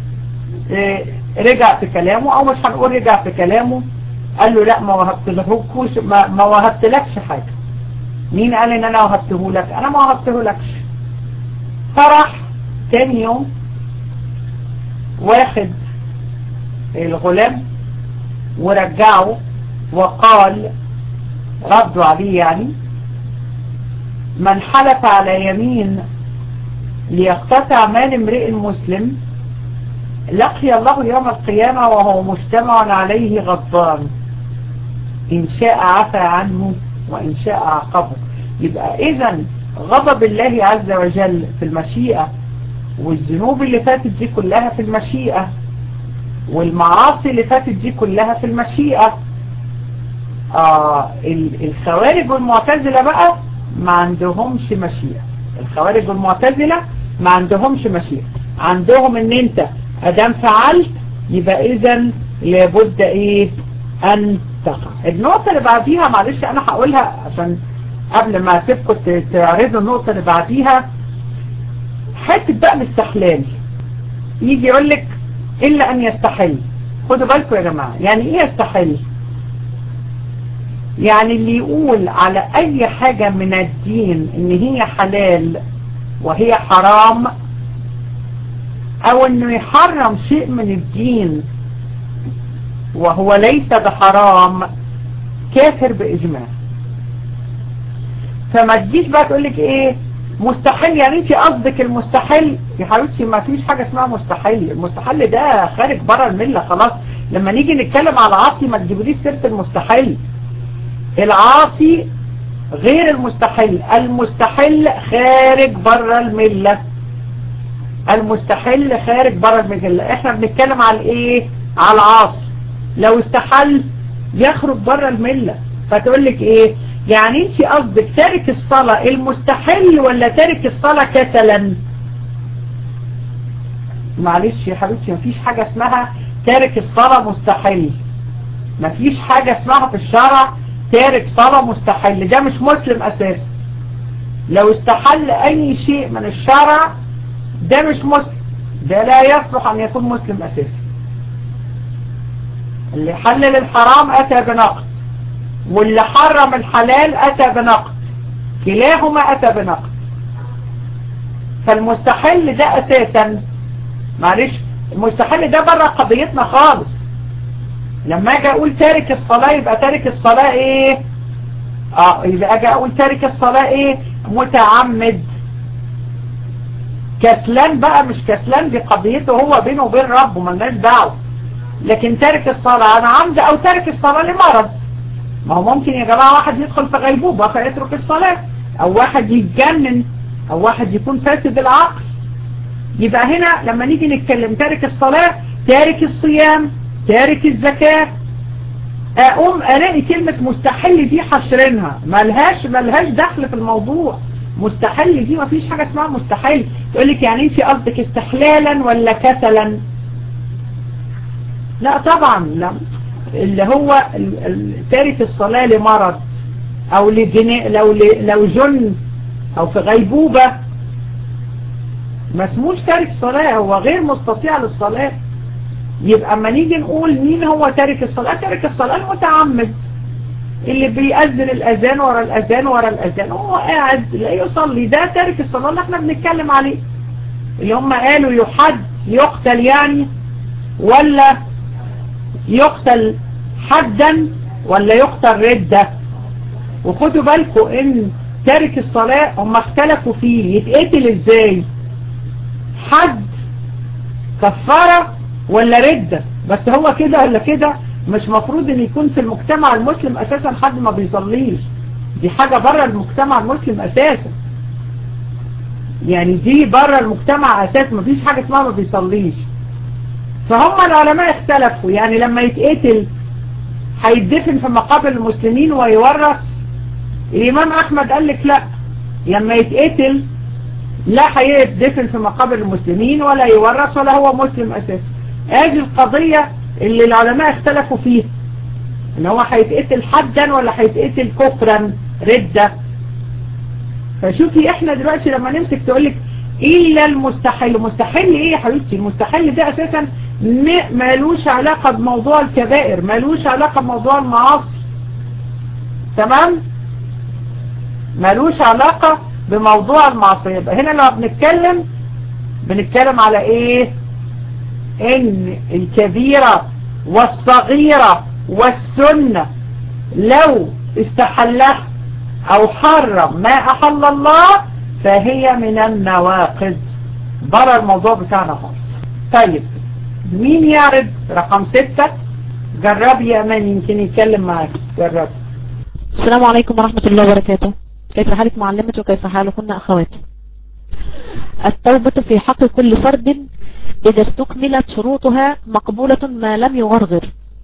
رجع في كلامه او مش هنقول رجع في كلامه قال له لا ما وهبتلكوش ما, ما وهبتلكش حاجة مين قال ان انا وهبته لك انا ما وهبته لكش فرح تاني يوم واخد الغلام ورجعه وقال ردوا عليه يعني من حلف على يمين ليقتطع مال امرئ مسلم لقي الله يوم القيامة وهو مجتمع عليه غضبان إن شاء عفى عنه وإن شاء عاقبه يبقى إذا غضب الله عز وجل في المشيئة والذنوب اللي فاتت دي كلها في المشيئة والمعاصي اللي فاتت دي كلها في المشيئة آه الخوارج والمعتزلة بقى ما عندهمش مشيئة الخوارج والمعتزلة ما عندهمش مشيئة عندهم ان انت ادام فعلت يبقى اذا لابد ايه ان تقع النقطة اللي بعديها معلش انا هقولها عشان قبل ما اسيبكم تعرضوا النقطة اللي بعديها حتة بقى الاستحلال يجي يقول لك الا ان يستحل خدوا بالكم يا جماعة يعني ايه يستحل يعني اللي يقول على اي حاجة من الدين ان هي حلال وهي حرام او انه يحرم شيء من الدين وهو ليس بحرام كافر باجماع فما تجيش بقى تقولك ايه مستحيل يعني انت قصدك المستحيل يا حبيبتي ما فيش حاجة اسمها مستحيل المستحيل ده خارج بره الملة خلاص لما نيجي نتكلم على العاصي ما تجيبليش سيرة المستحيل العاصي غير المستحيل المستحيل خارج بره الملة المستحيل خارج بره الملة احنا بنتكلم على ايه على العاصي لو استحل يخرج بره الملة فتقول لك ايه يعني انت قصدك تارك الصلاة المستحل ولا تارك الصلاة كسلا معلش يا حبيبتي مفيش حاجة اسمها تارك الصلاة مستحل مفيش حاجة اسمها في الشرع تارك صلاة مستحل ده مش مسلم اساسا لو استحل اي شيء من الشرع ده مش مسلم ده لا يصلح ان يكون مسلم اساسا اللي حلل الحرام اتى بنقد واللي حرم الحلال اتى بنقد كلاهما اتى بنقد فالمستحل ده اساسا معلش المستحل ده بره قضيتنا خالص لما اجي اقول تارك الصلاة يبقى تارك الصلاة ايه اه يبقى اجي اقول تارك الصلاة ايه متعمد كسلان بقى مش كسلان دي قضيته هو بينه وبين ربه ملناش دعوه لكن تارك الصلاة انا عمد او تارك الصلاة لمرض ما هو ممكن يا جماعة واحد يدخل في غيبوبة فيترك الصلاة او واحد يتجنن او واحد يكون فاسد العقل يبقى هنا لما نيجي نتكلم تارك الصلاة تارك الصيام تارك الزكاة اقوم الاقي كلمة مستحل دي حشرينها ملهاش ملهاش دخل في الموضوع مستحل دي مفيش حاجة اسمها مستحل تقول لك يعني انت قصدك استحلالا ولا كسلا لا طبعا لا اللي هو تارك الصلاة لمرض او لجن لو لو جن او في غيبوبة ما اسموش تارك صلاة هو غير مستطيع للصلاة يبقى اما نيجي نقول مين هو تارك الصلاة تارك الصلاة المتعمد اللي بيأذن الأذان ورا الأذان ورا الأذان وهو قاعد لا يصلي ده تارك الصلاة اللي احنا بنتكلم عليه اللي هم قالوا يحد يقتل يعني ولا يقتل حدا ولا يقتل ردة وخدوا بالكم ان تارك الصلاة هم اختلفوا فيه يتقتل ازاي حد كفارة ولا ردة بس هو كده ولا كده مش مفروض ان يكون في المجتمع المسلم اساسا حد ما بيصليش دي حاجة بره المجتمع المسلم اساسا يعني دي بره المجتمع اساسا ما فيش حاجة اسمها ما بيصليش فهم العلماء اختلفوا يعني لما يتقتل هيدفن في مقابر المسلمين ويورث الامام احمد قال لك لا لما يتقتل لا هيدفن في مقابر المسلمين ولا يورث ولا هو مسلم اساسا هذه القضية اللي العلماء اختلفوا فيها ان هو هيتقتل حدا ولا هيتقتل كفرا ردة فشوفي احنا دلوقتي لما نمسك تقولك الا المستحيل مستحيل ايه يا حبيبتي المستحيل ده اساسا مالوش علاقة بموضوع الكبائر مالوش علاقة بموضوع المعاصي تمام مالوش علاقة بموضوع المعصية يبقى هنا لو بنتكلم بنتكلم على ايه ان الكبيرة والصغيرة والسنة لو استحلها او حرم ما احل الله فهي من النواقض برا الموضوع بتاعنا خالص طيب مين يعرض رقم ستة جربي يا امان يمكن يتكلم معاك جربي السلام عليكم ورحمة الله وبركاته كيف حالك معلمتي وكيف حالكن أخواتي التوبة في حق كل فرد إذا استكملت شروطها مقبولة ما لم يغرغر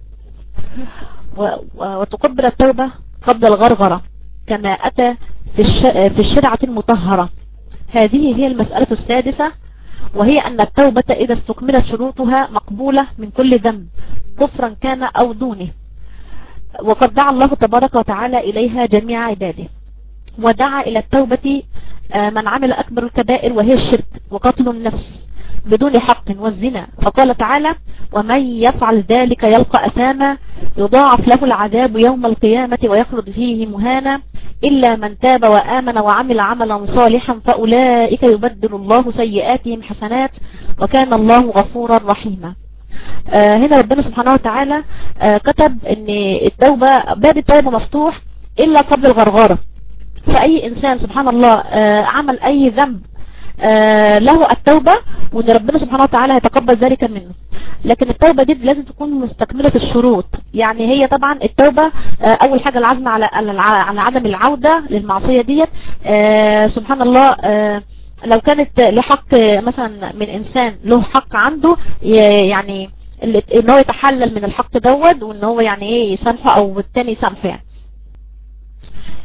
وتقبل التوبة قبل الغرغرة كما أتى في, الش... في الشرعة المطهرة هذه هي المسألة السادسة وهي أن التوبة إذا استكملت شروطها مقبولة من كل ذنب كفرا كان أو دونه وقد دعا الله تبارك وتعالى إليها جميع عباده ودعا إلى التوبة من عمل أكبر الكبائر وهي الشرك وقتل النفس بدون حق والزنا فقال تعالى ومن يفعل ذلك يلقى أثاما يضاعف له العذاب يوم القيامة ويخلد فيه مهانا إلا من تاب وآمن وعمل عملا صالحا فأولئك يبدل الله سيئاتهم حسنات وكان الله غفورا رحيما آه هنا ربنا سبحانه وتعالى آه كتب ان التوبة باب التوبة مفتوح إلا قبل الغرغرة فأي إنسان سبحان الله آه عمل أي ذنب آه له التوبة وان ربنا سبحانه وتعالى هيتقبل ذلك منه لكن التوبة دي لازم تكون مستكملة الشروط يعني هي طبعا التوبة آه اول حاجة العزم على على عدم العودة للمعصية ديت آه سبحان الله لو كانت لحق مثلا من انسان له حق عنده يعني ان هو يتحلل من الحق دوت وان هو يعني ايه يسامحه او التاني يسامحه يعني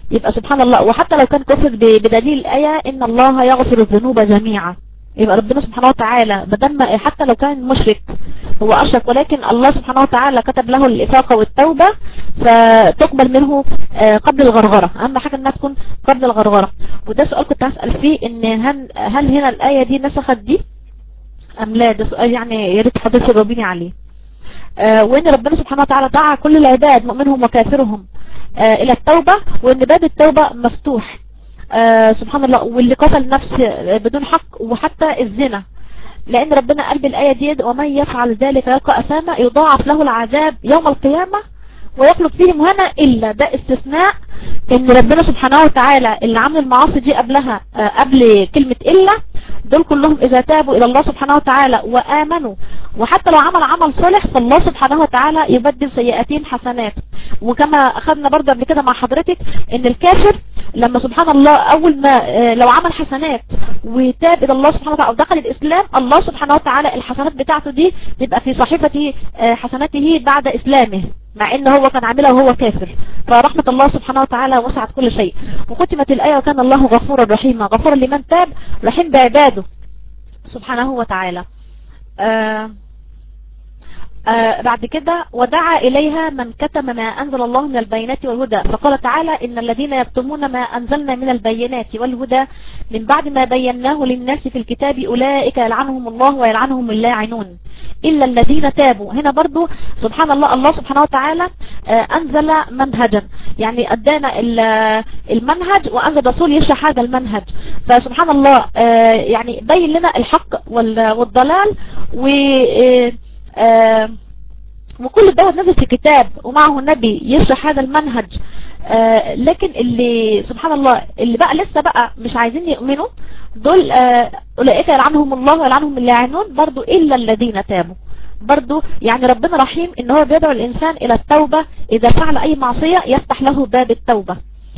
يبقى سبحان الله وحتى لو كان كفر بدليل الآية إن الله يغفر الذنوب جميعا يبقى ربنا سبحانه وتعالى بدم حتى لو كان مشرك هو أشرك ولكن الله سبحانه وتعالى كتب له الإفاقة والتوبة فتقبل منه قبل الغرغرة أهم حاجة أنها تكون قبل الغرغرة وده سؤال كنت هسأل فيه إن هل, هل هنا الآية دي نسخت دي أم لا ده سؤال يعني يا ريت حضرتك تجاوبيني عليه آه وان ربنا سبحانه وتعالى دعا كل العباد مؤمنهم وكافرهم آه الى التوبة وان باب التوبة مفتوح آه سبحان الله واللي قتل نفس بدون حق وحتى الزنا لان ربنا قال بالآية دي ومن يفعل ذلك يلقى أثاما يضاعف له العذاب يوم القيامة ويخلق فيه مهنة إلا ده استثناء ان ربنا سبحانه وتعالى اللي عمل المعاصي دي قبلها قبل كلمة إلا دول كلهم إذا تابوا إلى الله سبحانه وتعالى وآمنوا وحتى لو عمل عمل صالح فالله سبحانه وتعالى يبدل سيئاتهم حسنات وكما أخذنا برضه قبل كده مع حضرتك ان الكافر لما سبحان الله أول ما لو عمل حسنات وتاب إلى الله سبحانه وتعالى ودخل الإسلام الله سبحانه وتعالى الحسنات بتاعته دي تبقى في صحيفة حسناته بعد إسلامه مع ان هو كان عاملها وهو كافر فرحمة الله سبحانه وتعالى وسعت كل شيء وختمت الآية وكان الله غفورا رحيما غفورا لمن تاب رحيم بعباده سبحانه وتعالى آه آه بعد كده ودعا إليها من كتم ما أنزل الله من البينات والهدى فقال تعالى إن الذين يكتمون ما أنزلنا من البينات والهدى من بعد ما بيناه للناس في الكتاب أولئك يلعنهم الله ويلعنهم اللاعنون إلا الذين تابوا هنا برضو سبحان الله الله سبحانه وتعالى آه أنزل منهجا يعني أدانا المنهج وأنزل رسول يشرح هذا المنهج فسبحان الله آه يعني بين لنا الحق والضلال و آه وكل دوت نزل في كتاب ومعه النبي يشرح هذا المنهج آه لكن اللي سبحان الله اللي بقى لسه بقى مش عايزين يؤمنوا دول آه أولئك يلعنهم الله ويلعنهم اللاعنون برضو إلا الذين تابوا برضو يعني ربنا رحيم ان هو بيدعو الإنسان إلى التوبة إذا فعل أي معصية يفتح له باب التوبة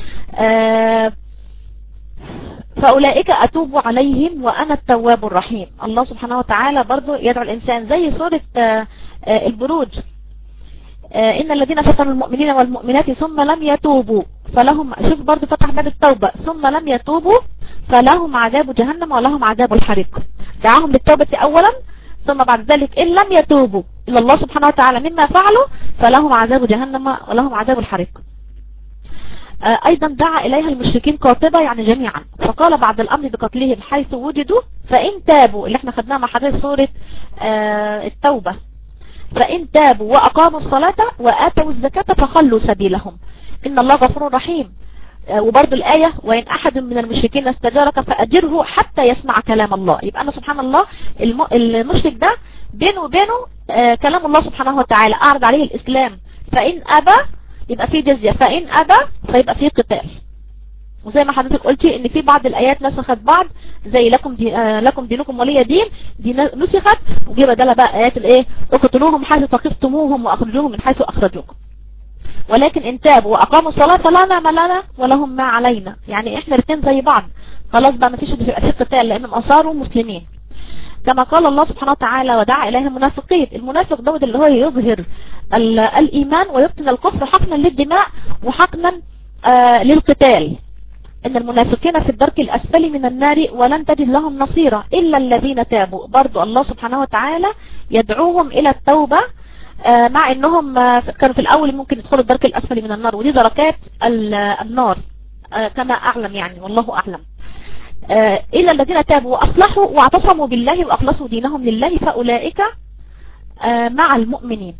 فأولئك أتوب عليهم وأنا التواب الرحيم الله سبحانه وتعالى برضو يدعو الإنسان زي سورة البروج إن الذين فتنوا المؤمنين والمؤمنات ثم لم يتوبوا فلهم شوف برضو فتح باب التوبة ثم لم يتوبوا فلهم عذاب جهنم ولهم عذاب الحريق دعاهم بالتوبة أولا ثم بعد ذلك إن لم يتوبوا إلى الله سبحانه وتعالى مما فعلوا فلهم عذاب جهنم ولهم عذاب الحريق ايضا دعا اليها المشركين قاطبة يعني جميعا فقال بعد الامر بقتلهم حيث وجدوا فان تابوا اللي احنا خدناها مع حضرتك سورة آه التوبة فان تابوا واقاموا الصلاة واتوا الزكاة فخلوا سبيلهم ان الله غفور رحيم آه وبرضو الآية وإن أحد من المشركين استجارك فأجره حتى يسمع كلام الله يبقى أنا سبحان الله المشرك ده بينه وبينه آه كلام الله سبحانه وتعالى أعرض عليه الإسلام فإن أبى يبقى في جزية فإن أبى فيبقى في قتال وزي ما حضرتك قلتي ان في بعض الايات نسخت بعض زي لكم دي آه لكم دينكم ولي دين دي نسخت وجي بدلها بقى ايات الايه اقتلوهم حيث ثقفتموهم واخرجوهم من حيث اخرجوكم ولكن ان تابوا واقاموا الصلاه فلا نعم لنا ولهم ما علينا يعني احنا الاثنين زي بعض خلاص بقى ما فيش في قتال لانهم اصاروا مسلمين كما قال الله سبحانه وتعالى ودعا إليه المنافقين المنافق دوت اللي هو يظهر الإيمان ويبطن الكفر حقنا للدماء وحقنا آه للقتال إن المنافقين في الدرك الأسفل من النار ولن تجد لهم نصيرا إلا الذين تابوا برضو الله سبحانه وتعالى يدعوهم إلى التوبة آه مع إنهم آه كانوا في الأول ممكن يدخلوا الدرك الأسفل من النار ودي دركات النار كما أعلم يعني والله أعلم آه إلا الذين تابوا وأصلحوا واعتصموا بالله وأخلصوا دينهم لله فأولئك آه مع المؤمنين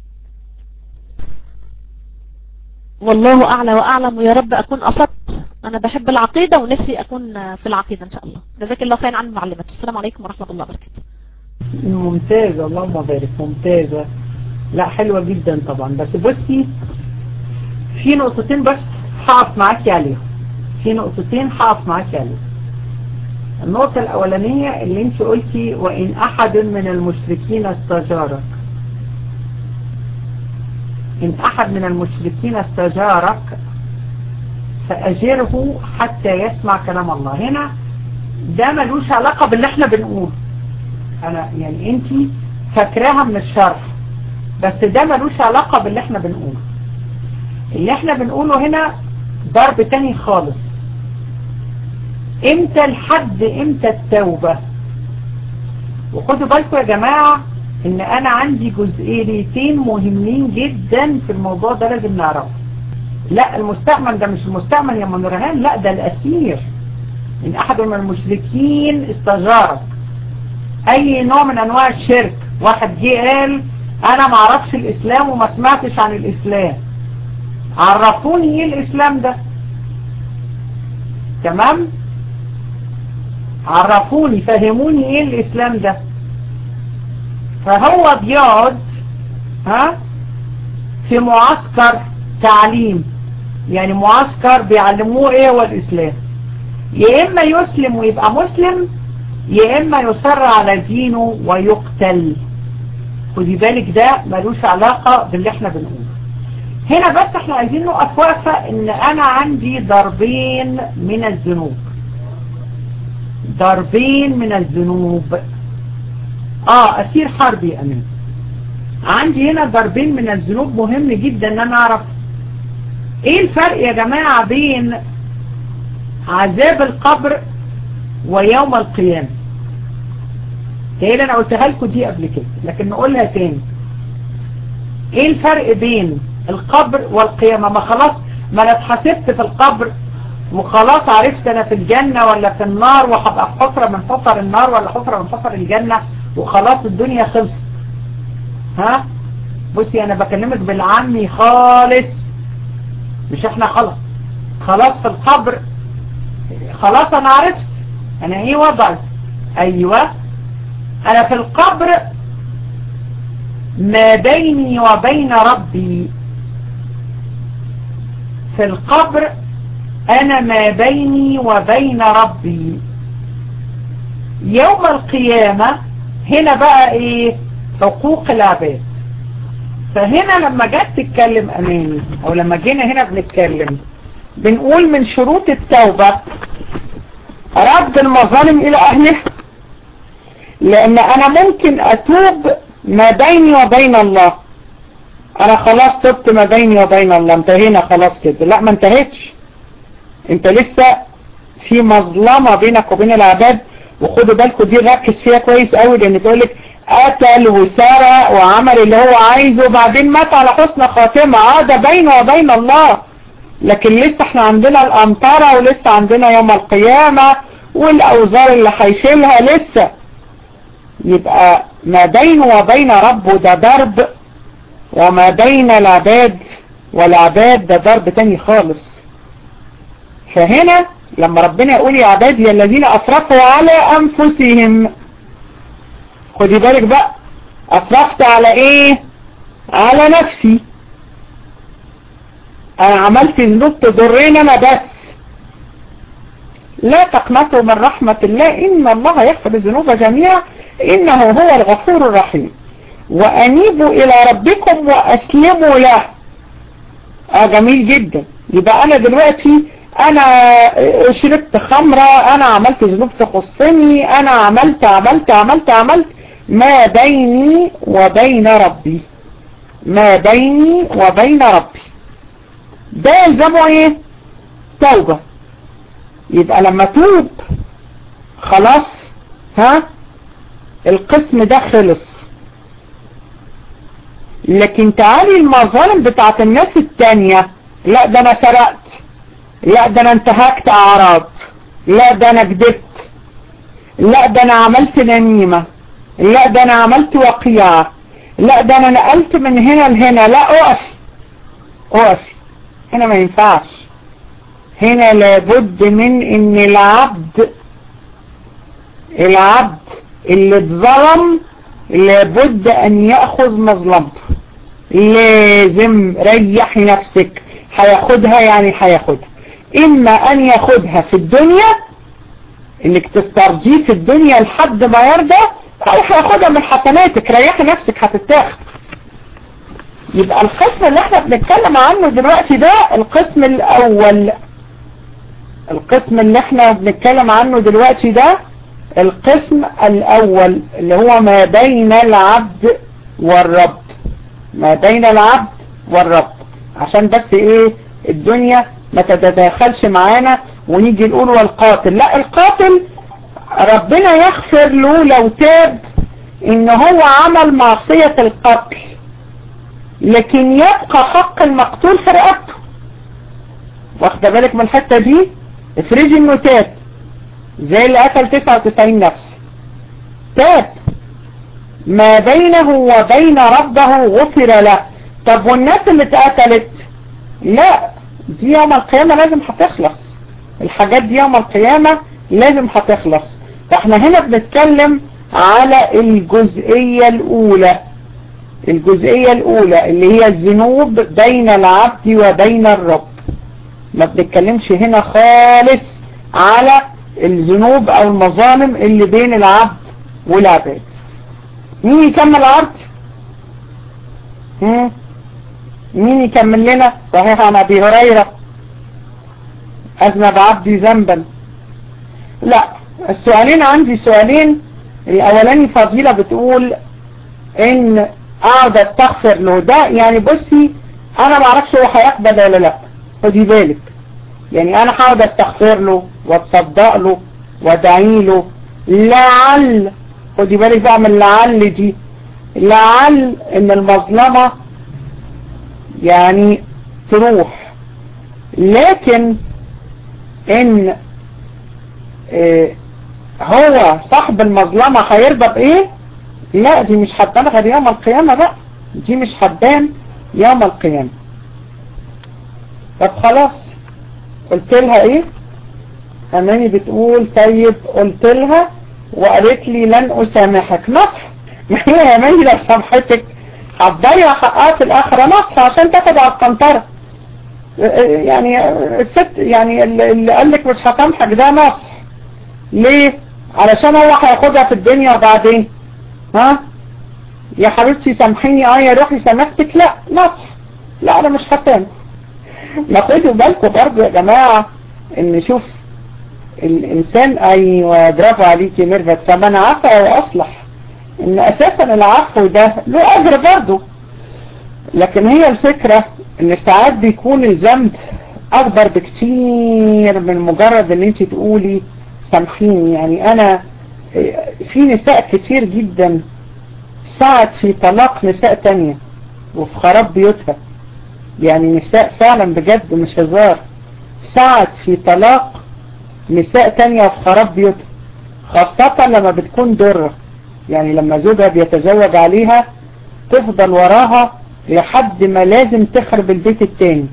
والله أعلى وأعلم ويا رب أكون أصبت أنا بحب العقيدة ونفسي أكون في العقيدة إن شاء الله جزاك الله خير عن المعلمة السلام عليكم ورحمة الله وبركاته ممتازة اللهم بارك ممتازة لا حلوة جدا طبعا بس بصي في نقطتين بس هقف معاكي عليهم في نقطتين هقف معاكي عليهم النقطة الأولانية اللي انت قلتي وإن أحد من المشركين استجارك إن أحد من المشركين استجارك فأجره حتى يسمع كلام الله هنا ده ملوش علاقة باللي احنا بنقوله أنا يعني انت فاكراها من الشرح بس ده ملوش علاقة باللي احنا بنقوله اللي احنا بنقوله هنا ضرب تاني خالص امتى الحد امتى التوبة وخدوا بالكم يا جماعة ان انا عندي جزئيتين مهمين جدا في الموضوع ده لازم نعرفه لا المستأمن ده مش المستأمن يا من رهان لا ده الاسير ان احد من المشركين استجارك اي نوع من انواع الشرك واحد جه قال انا ما اعرفش الاسلام وما سمعتش عن الاسلام عرفوني ايه الاسلام ده تمام عرفوني فهموني ايه الاسلام ده فهو بيقعد ها في معسكر تعليم يعني معسكر بيعلموه ايه هو الاسلام يا اما يسلم ويبقى مسلم يا اما يصر على دينه ويقتل خدي بالك ده ملوش علاقة باللي احنا بنقوله هنا بس احنا عايزين نقف واقفة ان انا عندي ضربين من الذنوب ضربين من الذنوب اه اسير حربي امين عندي هنا ضربين من الذنوب مهم جدا ان انا اعرف ايه الفرق يا جماعة بين عذاب القبر ويوم القيامة هي اللي انا قلتها لكم دي قبل كده لكن نقولها تاني ايه الفرق بين القبر والقيامة ما خلاص ما انا اتحسبت في القبر وخلاص عرفت انا في الجنة ولا في النار وهبقى في حفرة من حفر النار ولا حفرة من حفر الجنة وخلاص الدنيا خلصت ها بصي انا بكلمك بالعامي خالص مش احنا خلاص خلاص في القبر خلاص انا عرفت انا ايه وضعي ايوه انا في القبر ما بيني وبين ربي في القبر انا ما بيني وبين ربي يوم القيامة هنا بقى ايه حقوق العباد فهنا لما جت تتكلم امامي او لما جينا هنا بنتكلم بنقول من شروط التوبة رد المظالم الى اهلها لان انا ممكن اتوب ما بيني وبين الله انا خلاص تبت ما بيني وبين الله انتهينا خلاص كده لا ما انتهيتش انت لسه في مظلمة بينك وبين العباد وخدوا بالكم دي ركز فيها كويس قوي لان تقولك قتل وسرق وعمل اللي هو عايزه وبعدين مات على حسن خاتمة اه ده بينه وبين الله لكن لسه احنا عندنا الامطرة ولسه عندنا يوم القيامة والاوزار اللي هيشيلها لسه يبقى ما بينه وبين ربه ده ضرب وما بين العباد والعباد ده ضرب تاني خالص فهنا لما ربنا يقول يا عبادي الذين أسرفوا على أنفسهم خدي بالك بقى أسرفت على إيه على نفسي أنا عملت ذنوب تضرين أنا بس لا تقنطوا من رحمة الله إن الله يغفر الذنوب جميعا إنه هو الغفور الرحيم وأنيبوا إلى ربكم وأسلموا له آه جميل جدا يبقى أنا دلوقتي أنا شربت خمرة أنا عملت ذنوب تخصني أنا عملت عملت عملت عملت ما بيني وبين ربي ما بيني وبين ربي ده يلزمه ايه توبة يبقى لما توب خلاص ها القسم ده خلص لكن تعالي المظالم بتاعت الناس التانية لا ده انا سرقت لا ده انا انتهكت اعراض لا ده انا كدبت لا ده انا عملت نميمة لا ده انا عملت وقيعة لا ده انا نقلت من هنا لهنا لا اقف اقف هنا ما ينفعش هنا لابد من ان العبد العبد اللي اتظلم لابد ان يأخذ مظلمته لازم ريحي نفسك هياخدها يعني هياخدها اما ان ياخدها في الدنيا انك تسترجيه في الدنيا لحد ما يرضى او هياخدها من حسناتك ريحي نفسك هتتاخد يبقى القسم اللي احنا بنتكلم عنه دلوقتي ده القسم الاول القسم اللي احنا بنتكلم عنه دلوقتي ده القسم الاول اللي هو ما بين العبد والرب ما بين العبد والرب عشان بس ايه الدنيا ما تتداخلش معانا ونيجي نقول والقاتل لا القاتل ربنا يغفر له لو تاب ان هو عمل معصية القتل لكن يبقى حق المقتول في رقبته واخد بالك من الحتة دي افرجي انه تاب زي اللي قتل 99 نفس تاب ما بينه وبين ربه غفر له طب والناس اللي اتقتلت لا دي يوم القيامة لازم هتخلص الحاجات دي يوم القيامة لازم هتخلص فاحنا هنا بنتكلم على الجزئية الاولى الجزئية الاولى اللي هي الذنوب بين العبد وبين الرب ما بنتكلمش هنا خالص على الذنوب او المظالم اللي بين العبد والعباد مين يكمل عرض مم. مين يكمل لنا صحيح عن ابي هريرة اذنب عبدي ذنبا لا السؤالين عندي سؤالين الاولاني فضيلة بتقول ان اقعد استغفر له ده يعني بصي انا معرفش هو هيقبل ولا لا خدي بالك يعني انا هقعد استغفر له واتصدق له وادعي له لعل خدي بالك بقى من لعل دي لعل ان المظلمة يعني تروح لكن ان اه هو صاحب المظلمة هيرضى بايه لا دي مش هتبان غير يوم القيامة بقى دي مش هتبان يوم القيامة طب خلاص قلت لها ايه اماني بتقول طيب قلت لها وقالت لي لن اسامحك نصح ما هي يا اماني لو سامحتك هتضيع حقها في الاخرة نصح عشان تاخد على القنطرة يعني الست يعني اللي قال لك مش هسامحك ده نصح ليه علشان هو هياخدها في الدنيا وبعدين ها يا حبيبتي سامحيني اه يا روحي سامحتك لا نصح لا انا مش هسامح ما خدوا بالكم برضه يا جماعة ان شوف الانسان ايوه برافو عليكي ميرفت فمن عفا واصلح ان اساسا العفو ده له اجر برضه لكن هي الفكرة ان ساعات بيكون الذنب اكبر بكتير من مجرد ان انت تقولي سامحيني يعني انا في نساء كتير جدا ساعد في طلاق نساء تانية وفي خراب بيوتها يعني نساء فعلا بجد مش هزار ساعد في طلاق نساء تانية وفي خراب بيوتها خاصة لما بتكون درة يعني لما زوجها بيتزوج عليها تفضل وراها لحد ما لازم تخرب البيت التاني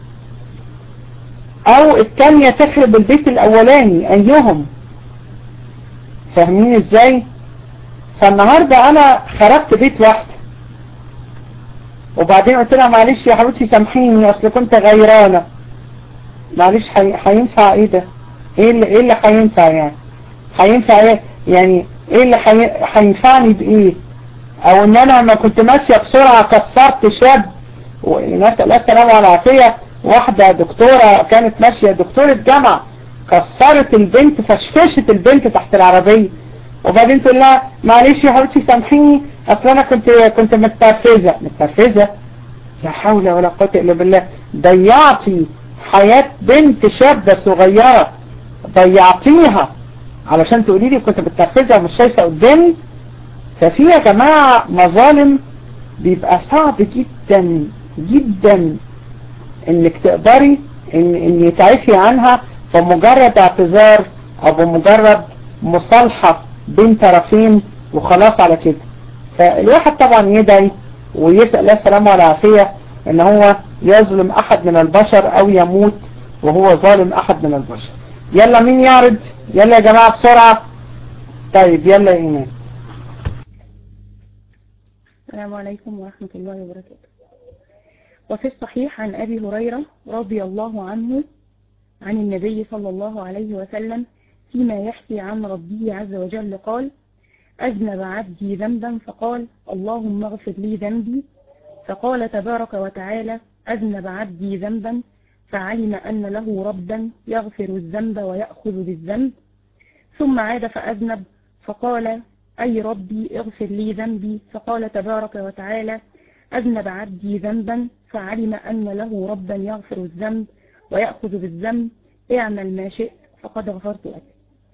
او التانية تخرب البيت الاولاني ايهم فاهمين ازاي فالنهاردة انا خربت بيت واحدة وبعدين قلت لها معلش يا حبيبتي سامحيني اصل كنت غيرانة معلش هينفع ايه ده ايه اللي ايه اللي هينفع يعني هينفع ايه يعني ايه اللي هينفعني بايه او ان انا لما كنت ماشية بسرعة كسرت شاب ونسأل الله السلامة والعافية واحدة دكتورة كانت ماشية دكتورة جامعة كسرت البنت فشفشت البنت تحت العربية وبعدين تقول لها معلش يا حبيبتي سامحيني اصل انا كنت كنت متنرفزه متنرفزه لا حول ولا قوه الا بالله ضيعتي حياة بنت شابة صغيرة ضيعتيها علشان تقولي لي كنت متنرفزه ومش شايفه قدامي ففي يا جماعة مظالم بيبقى صعب جدا جدا انك تقدري ان, إن يتعفي عنها بمجرد اعتذار او بمجرد مصالحة بين طرفين وخلاص على كده فالواحد طبعا يدعي ويسأل الله السلامة والعافية ان هو يظلم احد من البشر او يموت وهو ظالم احد من البشر يلا مين يعرض يلا يا جماعة بسرعة طيب يلا يا ايمان السلام عليكم ورحمة الله وبركاته وفي الصحيح عن أبي هريرة رضي الله عنه عن النبي صلى الله عليه وسلم فيما يحكي عن ربه عز وجل قال أذنب عبدي ذنبا فقال اللهم اغفر لي ذنبي فقال تبارك وتعالى أذنب عبدي ذنبا فعلم أن له ربا يغفر الذنب ويأخذ بالذنب ثم عاد فأذنب فقال أي ربي اغفر لي ذنبي فقال تبارك وتعالى أذنب عبدي ذنبا فعلم أن له ربا يغفر الذنب ويأخذ بالذنب اعمل ما شئت فقد غفرت لك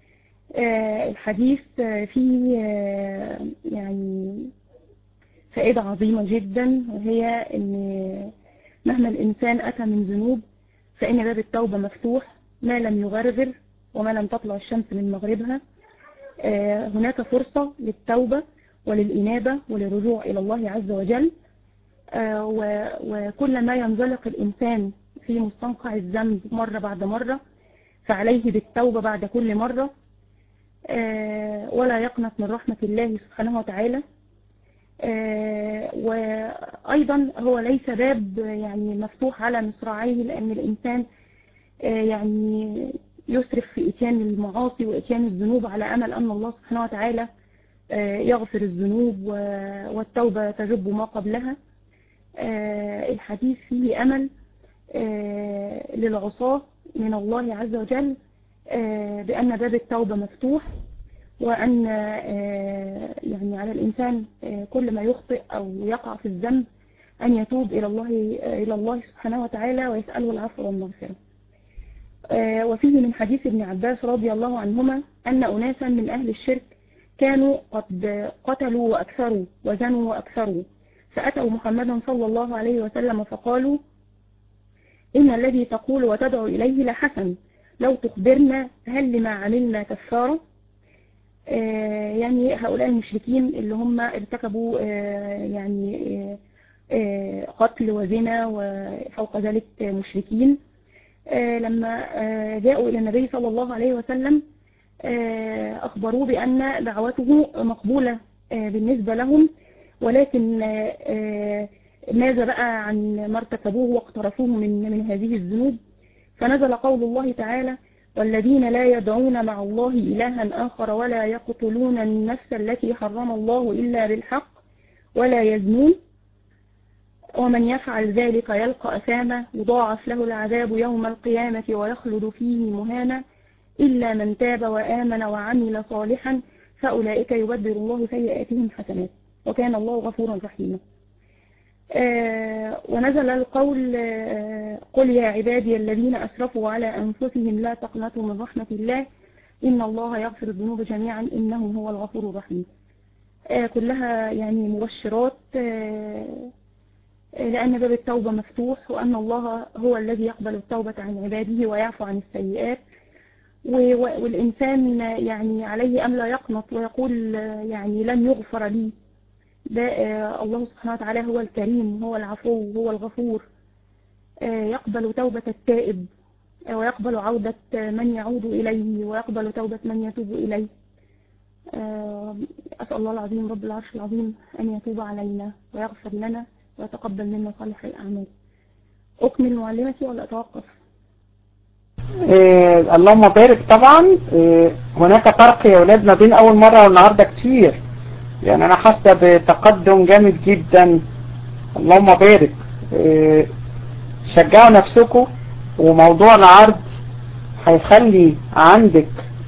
آه، الحديث آه، فيه آه، يعني فائدة عظيمة جدا وهي ان مهما الإنسان أتى من ذنوب فإن باب التوبة مفتوح ما لم يغرغر وما لم تطلع الشمس من مغربها آه، هناك فرصة للتوبة وللإنابة وللرجوع إلى الله عز وجل آه، و- وكل ما ينزلق الإنسان في مستنقع الذنب مرة بعد مرة فعليه بالتوبة بعد كل مرة آه، ولا يقنط من رحمة الله سبحانه وتعالى آه، وأيضا هو ليس باب يعني مفتوح على مصراعيه لأن الإنسان آه، يعني يسرف في إتيان المعاصي وإتيان الذنوب على أمل أن الله سبحانه وتعالى آه، يغفر الذنوب و- والتوبة تجب ما قبلها آه، الحديث فيه أمل آه، للعصاة من الله عز وجل آه، بأن باب التوبة مفتوح وأن آه، يعني على الإنسان آه، كل ما يخطئ أو يقع في الذنب أن يتوب إلى الله إلى الله سبحانه وتعالى ويسأله العفو والمغفرة آه، وفيه من حديث ابن عباس رضي الله عنهما أن أناسا من أهل الشرك كانوا قد قتلوا وأكثروا وزنوا وأكثروا فأتوا محمدا صلى الله عليه وسلم فقالوا إن الذي تقول وتدعو إليه لحسن لو تخبرنا هل لما عملنا كفارة آه، يعني هؤلاء المشركين اللي هم ارتكبوا آه، يعني آه، آه، قتل وزنا وفوق ذلك مشركين آه، لما آه، جاءوا إلى النبي صلى الله عليه وسلم آه، أخبروه بأن دعوته مقبولة آه، بالنسبة لهم ولكن آه، آه، ماذا بقى عن ما ارتكبوه واقترفوه من من هذه الذنوب فنزل قول الله تعالى والذين لا يدعون مع الله إلها آخر ولا يقتلون النفس التي حرم الله إلا بالحق ولا يزنون ومن يفعل ذلك يلقى أثاما يضاعف له العذاب يوم القيامة ويخلد فيه مهانا إلا من تاب وآمن وعمل صالحا فأولئك يبدل الله سيئاتهم حسنات وكان الله غفورا رحيما آه ونزل القول آه قل يا عبادي الذين أسرفوا على أنفسهم لا تقنطوا من رحمة الله إن الله يغفر الذنوب جميعا إنه هو الغفور الرحيم آه كلها يعني مبشرات آه لأن باب التوبة مفتوح وأن الله هو الذي يقبل التوبة عن عباده ويعفو عن السيئات والإنسان يعني عليه أم لا يقنط ويقول يعني لن يغفر لي ده الله سبحانه وتعالى هو الكريم هو العفو هو الغفور يقبل توبة التائب ويقبل عودة من يعود إليه ويقبل توبة من يتوب إليه أسأل الله العظيم رب العرش العظيم أن يتوب علينا ويغفر لنا ويتقبل منا صالح الأعمال أكمل معلمتي ولا أتوقف إيه اللهم بارك طبعا إيه هناك فرق يا ولاد ما بين أول مرة والنهاردة كتير يعني أنا حاسة بتقدم جامد جدا اللهم بارك إيه شجعوا نفسكم وموضوع العرض هيخلي عندك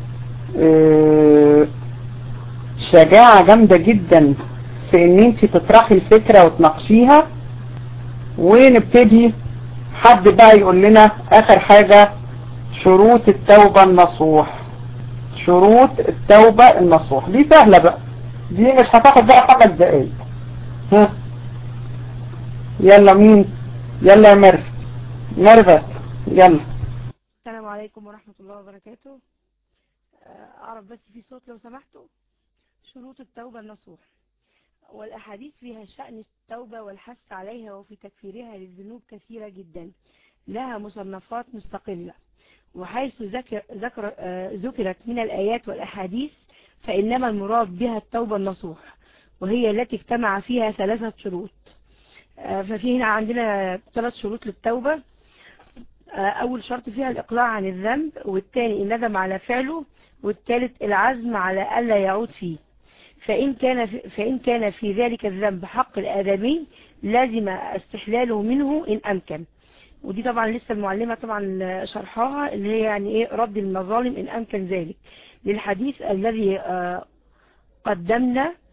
إيه شجاعة جامدة جدا في ان انت تطرحي الفكرة وتناقشيها ونبتدي حد بقى يقول لنا اخر حاجة شروط التوبة النصوح شروط التوبة النصوح دي سهلة بقى دي مش هتاخد بقى خمس دقايق ها يلا مين يلا يا مرفت مرفت يلا السلام عليكم ورحمة الله وبركاته أعرف بس في صوت لو سمحتوا شروط التوبة النصوح والأحاديث فيها شأن التوبة والحث عليها وفي تكفيرها للذنوب كثيرة جدا لها مصنفات مستقلة وحيث ذكر ذكر ذكرت من الآيات والأحاديث فإنما المراد بها التوبة النصوح وهي التي اجتمع فيها ثلاثة شروط ففي هنا عندنا ثلاث شروط للتوبة أول شرط فيها الإقلاع عن الذنب والثاني الندم على فعله والثالث العزم على ألا يعود فيه فإن كان في فإن كان في ذلك الذنب حق الآدمي لازم استحلاله منه إن أمكن ودي طبعا لسه المعلمة طبعا شرحها اللي هي يعني إيه رد المظالم إن أمكن ذلك للحديث الذي قدمنا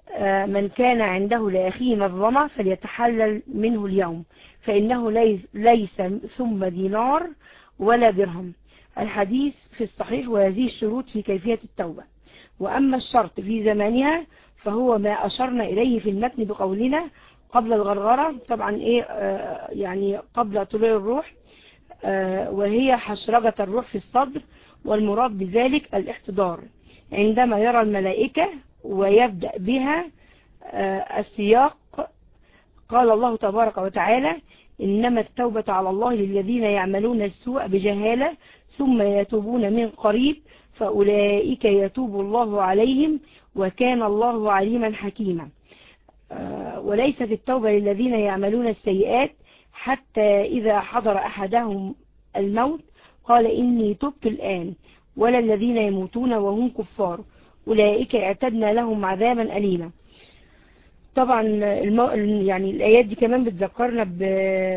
آه، من كان عنده لأخيه مظلمة فليتحلل منه اليوم فإنه ليس, ليس ثم دينار ولا درهم الحديث في الصحيح وهذه الشروط في كيفية التوبة وأما الشرط في زمانها فهو ما أشرنا إليه في المتن بقولنا قبل الغرغرة طبعا إيه آه، يعني قبل طلوع الروح آه، وهي حشرجة الروح في الصدر والمراد بذلك الاحتضار عندما يرى الملائكة ويبدأ بها آه، السياق قال الله تبارك وتعالى إنما التوبة على الله للذين يعملون السوء بجهالة ثم يتوبون من قريب فأولئك يتوب الله عليهم وكان الله عليما حكيما آه، وليست التوبة للذين يعملون السيئات حتى إذا حضر أحدهم الموت قال إني تبت الآن ولا الذين يموتون وهم كفار أولئك اعتدنا لهم عذابا أليما طبعا المو... يعني الآيات دي كمان بتذكرنا ب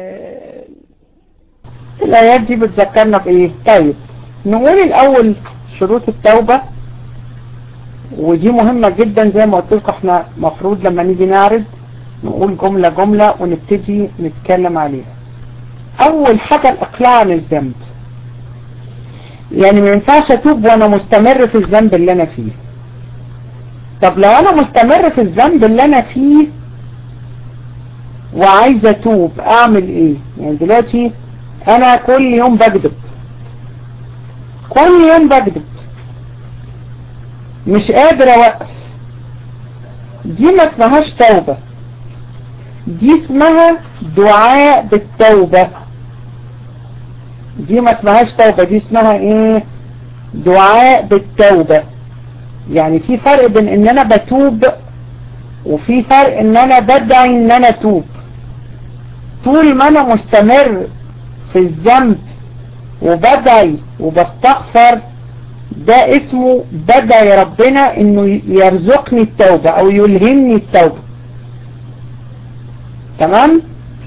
الآيات دي بتذكرنا بإيه طيب نقول الأول شروط التوبة ودي مهمة جدا زي ما قلت لكم احنا مفروض لما نيجي نعرض نقول جملة جملة ونبتدي نتكلم عليها أول حاجة الإقلاع عن الذنب يعني ما ينفعش أتوب وأنا مستمر في الذنب اللي أنا فيه طب لو أنا مستمر في الذنب اللي أنا فيه وعايز أتوب أعمل إيه يعني دلوقتي أنا كل يوم بكذب كل يوم بكذب مش قادر أوقف دي ما اسمهاش توبة دي اسمها دعاء بالتوبة دي ما اسمهاش توبة دي اسمها ايه دعاء بالتوبة يعني في فرق بين ان انا بتوب وفي فرق ان انا بدعي ان انا اتوب طول ما انا مستمر في الذنب وبدعي وبستغفر ده اسمه بدعي ربنا انه يرزقني التوبة او يلهمني التوبة تمام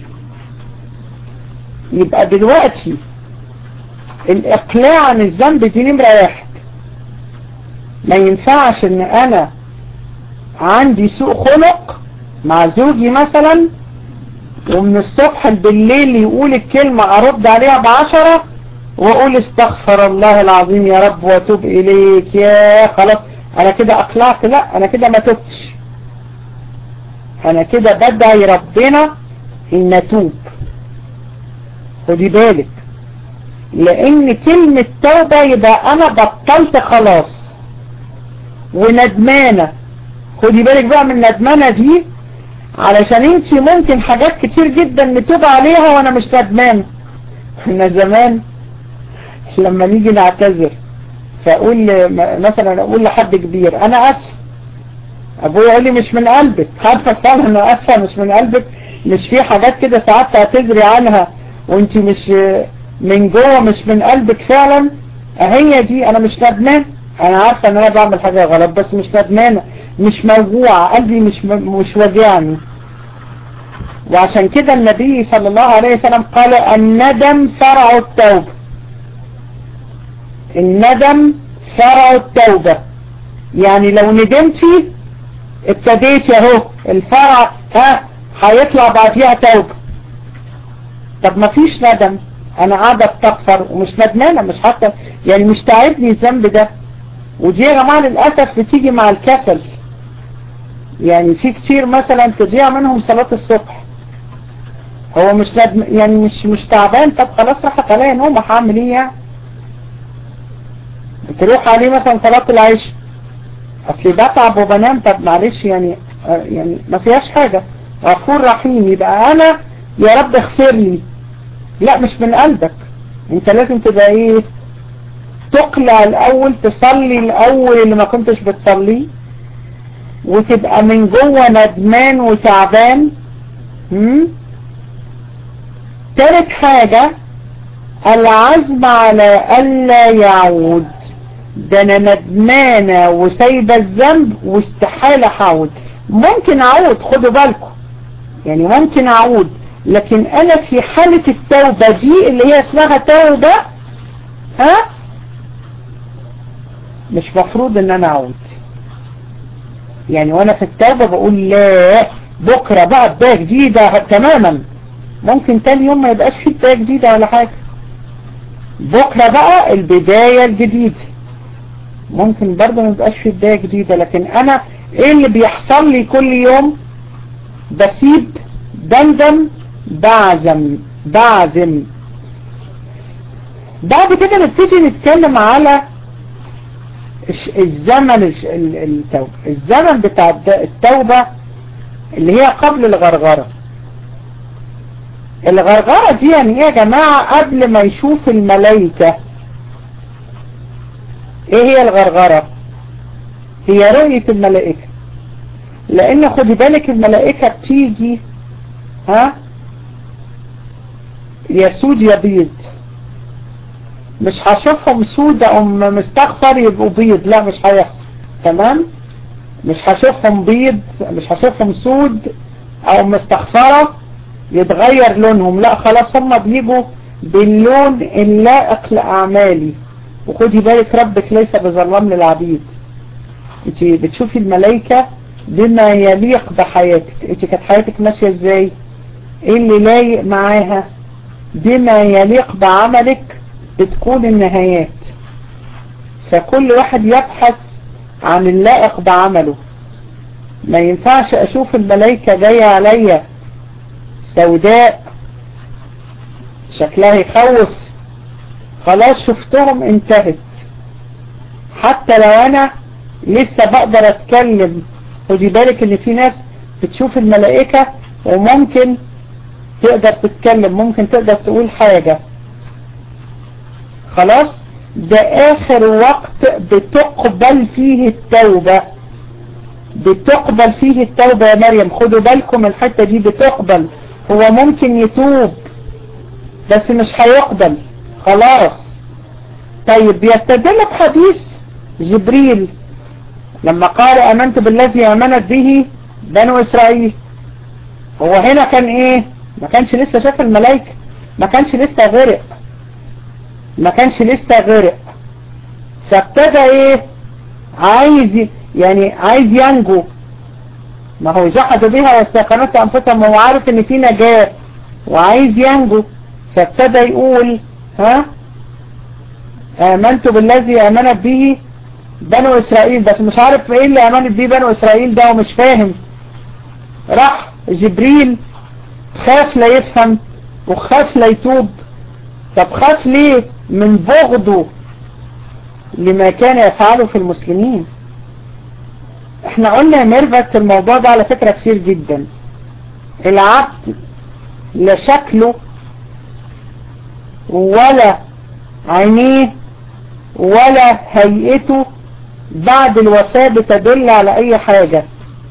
يبقى دلوقتي الاقلاع عن الذنب دي نمرة واحد ما ينفعش ان انا عندي سوء خلق مع زوجي مثلا ومن الصبح بالليل يقول الكلمة ارد عليها بعشرة واقول استغفر الله العظيم يا رب واتوب اليك يا خلاص انا كده اقلعت لا انا كده ما تبتش انا كده بدعي ربنا ان اتوب خدي بالك لان كلمة توبة يبقى انا بطلت خلاص وندمانة خدي بالك بقى من الندمانة دي علشان انت ممكن حاجات كتير جدا نتوب عليها وانا مش ندمان احنا زمان لما نيجي نعتذر فاقول مثلا اقول لحد كبير انا اسف ابويا يقول لي مش من قلبك عارفه فعلا انا اسفه مش من قلبك مش في حاجات كده ساعات تعتذري عنها وانت مش من جوه مش من قلبك فعلا هي دي انا مش ندمان انا عارفه ان انا بعمل حاجه غلط بس مش ندمانه مش موجوعه قلبي مش مش واجعني وعشان كده النبي صلى الله عليه وسلم قال الندم فرع التوبه الندم فرع التوبة يعني لو ندمتي ابتديتي اهو الفرع ها هيطلع بعديها توبة طب ما فيش ندم انا قاعدة استغفر ومش ندمانة مش حتى يعني مش تعبني الذنب ده ودي يا جماعة للأسف بتيجي مع الكسل يعني في كتير مثلا تضيع منهم صلاة الصبح هو مش ندم يعني مش مش تعبان طب خلاص راح عليا نوم هعمل ايه يعني تروح عليه مثلا صلاة العيش اصلي بتعب وبنام طب معلش يعني آه يعني ما فيهاش حاجة غفور رحيم يبقى انا يا رب اغفر لي لا مش من قلبك انت لازم تبقى ايه تقلع الاول تصلي الاول اللي ما كنتش بتصليه وتبقى من جوه ندمان وتعبان هم؟ تالت حاجة العزم على ألا يعود ده انا ندمانة وسايبة الذنب واستحالة اعود ممكن اعود خدوا بالكم يعني ممكن اعود لكن انا في حالة التوبة دي اللي هي اسمها توبة ها مش مفروض ان انا اعود يعني وانا في التوبة بقول لا بكرة بقى بداية جديدة تماما ممكن تاني يوم ما يبقاش فيه بداية جديدة ولا حاجة بكرة بقى البداية الجديدة ممكن برضه ما يبقاش فيه بداية جديدة لكن انا ايه اللي بيحصل لي كل يوم بسيب بندم بعزم بعزم بعد كده نبتدي نتكلم على الزمن التوبة الزمن بتاع التوبة اللي هي قبل الغرغرة الغرغرة دي يعني ايه يا جماعة قبل ما يشوف الملائكة ايه هي الغرغرة هي رؤية الملائكة لان خدي بالك الملائكة بتيجي ها يسود يبيض مش هشوفهم سود او مستغفر يبقوا بيض لا مش هيحصل تمام مش هشوفهم بيض مش هشوفهم سود او مستغفرة يتغير لونهم لا خلاص هم بيجوا باللون اللائق لأعمالي وخدي بالك ربك ليس بظلام للعبيد انت بتشوفي الملائكة بما يليق بحياتك انت كانت حياتك ماشية ازاي ايه اللي لايق معاها بما يليق بعملك بتكون النهايات فكل واحد يبحث عن اللائق بعمله ما ينفعش اشوف الملائكة جاية عليا سوداء شكلها يخوف خلاص شفتهم انتهت حتى لو انا لسه بقدر اتكلم خدي بالك ان في ناس بتشوف الملائكة وممكن تقدر تتكلم ممكن تقدر تقول حاجة خلاص ده اخر وقت بتقبل فيه التوبة بتقبل فيه التوبة يا مريم خدوا بالكم الحتة دي بتقبل هو ممكن يتوب بس مش هيقبل خلاص طيب بيستدل بحديث جبريل لما قال امنت بالذي امنت به بنو اسرائيل هو هنا كان ايه ما كانش لسه شاف الملائكة ما كانش لسه غرق ما كانش لسه غرق فابتدى ايه عايز يعني عايز ينجو ما هو جحدوا بها واستيقنت انفسهم وهو عارف ان في نجاة وعايز ينجو فابتدى يقول ها امنت بالذي امنت به بنو اسرائيل بس مش عارف ايه اللي امنت به بنو اسرائيل ده ومش فاهم راح جبريل خاف لا يفهم وخاف لا يتوب طب خاف ليه من بغضه لما كان يفعله في المسلمين احنا قلنا يا ميرفت الموضوع ده على فكرة كثير جدا العبد لا شكله ولا عينيه ولا هيئته بعد الوفاة بتدل على اي حاجة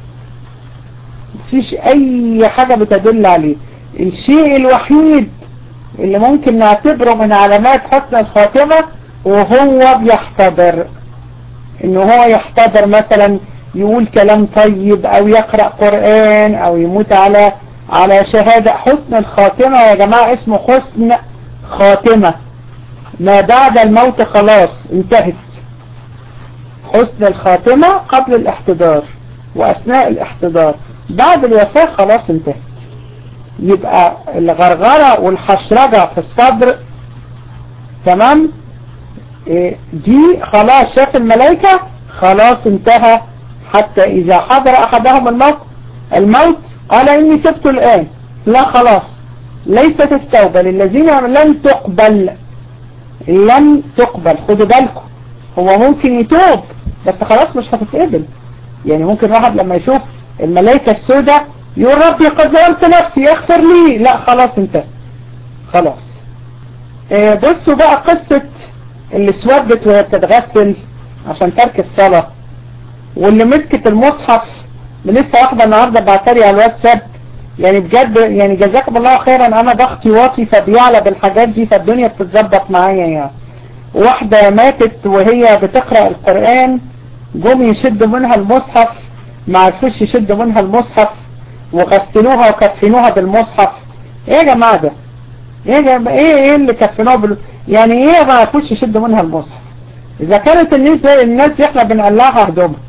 مفيش اي حاجة بتدل عليه الشيء الوحيد اللي ممكن نعتبره من علامات حسن الخاتمة وهو بيحتضر ان هو يحتضر مثلا يقول كلام طيب او يقرأ قرآن او يموت على على شهادة حسن الخاتمة يا جماعة اسمه حسن خاتمة ما بعد الموت خلاص انتهت حسن الخاتمة قبل الاحتضار واثناء الاحتضار بعد الوفاة خلاص انتهت يبقى الغرغرة والحشرجة في الصدر تمام إيه دي خلاص شاف الملائكة خلاص انتهى حتى إذا حضر أحدهم الموت الموت قال إني تبت الآن لا خلاص ليست التوبة للذين لن تقبل لن تقبل خدوا بالكم هو ممكن يتوب بس خلاص مش هتتقبل يعني ممكن واحد لما يشوف الملائكة السوداء يقول ربي قد ظلمت نفسي اغفر لي لا خلاص انتهت خلاص اه بصوا بقى قصة اللي اسودت وهي بتتغسل عشان تركت صلاة واللي مسكت المصحف لسه واحدة النهاردة بعتري على الواتساب يعني بجد يعني جزاكم الله خيرا انا ضغطي واطي فبيعلى بالحاجات دي فالدنيا بتتظبط معايا يعني واحدة ماتت وهي بتقرأ القرآن جم يشدوا منها المصحف ما عرفوش يشدوا منها المصحف وغسلوها وكفنوها بالمصحف ايه يا جماعة ده ايه يا جماعة ايه ايه اللي كفنوها بال... يعني ايه ما عرفوش يشدوا منها المصحف اذا كانت الناس الناس دي احنا بنقلعها هدومها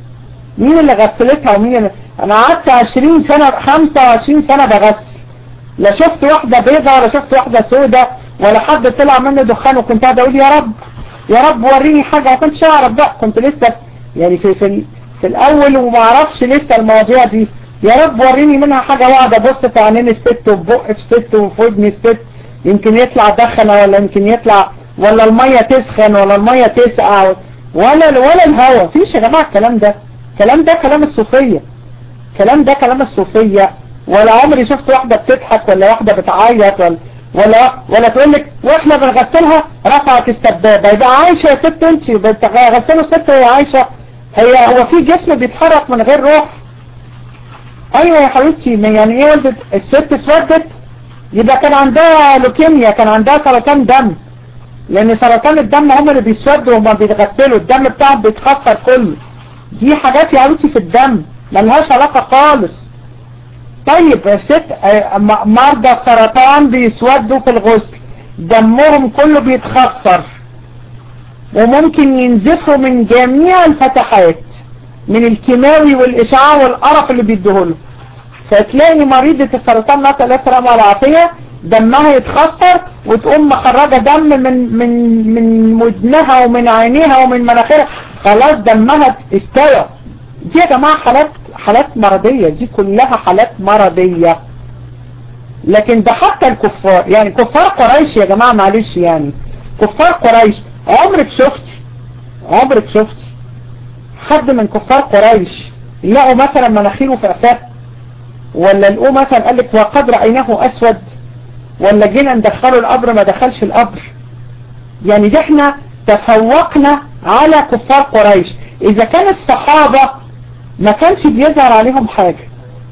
مين اللي غسلتها ومين اللي... انا قعدت 20 سنة 25 سنة بغسل لا شفت واحدة بيضة ولا شفت واحدة سودة ولا حد طلع منه دخان وكنت قاعد اقول يا رب يا رب وريني حاجة ما كنتش اعرف بقى كنت لسه يعني في في, في الاول وما اعرفش لسه المواضيع دي يا رب وريني منها حاجة واقعد ابص في عينين الست وفي بق في ست وفي ودن الست يمكن يطلع دخنة ولا يمكن يطلع ولا المية تسخن ولا المية تسقع ولا ولا الهوا فيش يا جماعة الكلام ده الكلام ده كلام الصوفية الكلام ده كلام الصوفية ولا عمري شفت واحدة بتضحك ولا واحدة بتعيط ولا ولا ولا تقول لك واحنا بنغسلها رفعت السبابة يبقى عايشة يا ست انت بتغسلوا ست وهي عايشة هي هو في جسم بيتحرك من غير روح ايوه يا حبيبتي يعني ايه ولدت الست اسودت يبقى كان عندها لوكيميا كان عندها سرطان دم لان سرطان الدم هم اللي بيسودوا وما بيتغسلوا الدم بتاعهم بيتخسر كله دي حاجات يا حبيبتي في الدم ملهاش علاقة خالص طيب الست مرضى السرطان بيسودوا في الغسل دمهم كله بيتخسر وممكن ينزفوا من جميع الفتحات من الكيماوي والإشعاع والقرف اللي بيديهوله فتلاقي مريضة السرطان نسأل الله السلامة والعافية دمها يتخسر وتقوم مخرجة دم من من من ودنها ومن عينيها ومن مناخيرها خلاص دمها استوى دي يا جماعة حالات حالات مرضية دي كلها حالات مرضية لكن ده حتى الكفار يعني كفار قريش يا جماعة معلش يعني كفار قريش عمرك شفتي عمرك شفتي حد من كفار قريش لقوا مثلا مناخيره في أفاه ولا لقوه مثلا قال لك وقد رأيناه أسود ولا جينا ندخله القبر ما دخلش القبر يعني دي احنا تفوقنا على كفار قريش اذا كان الصحابة ما كانش بيظهر عليهم حاجة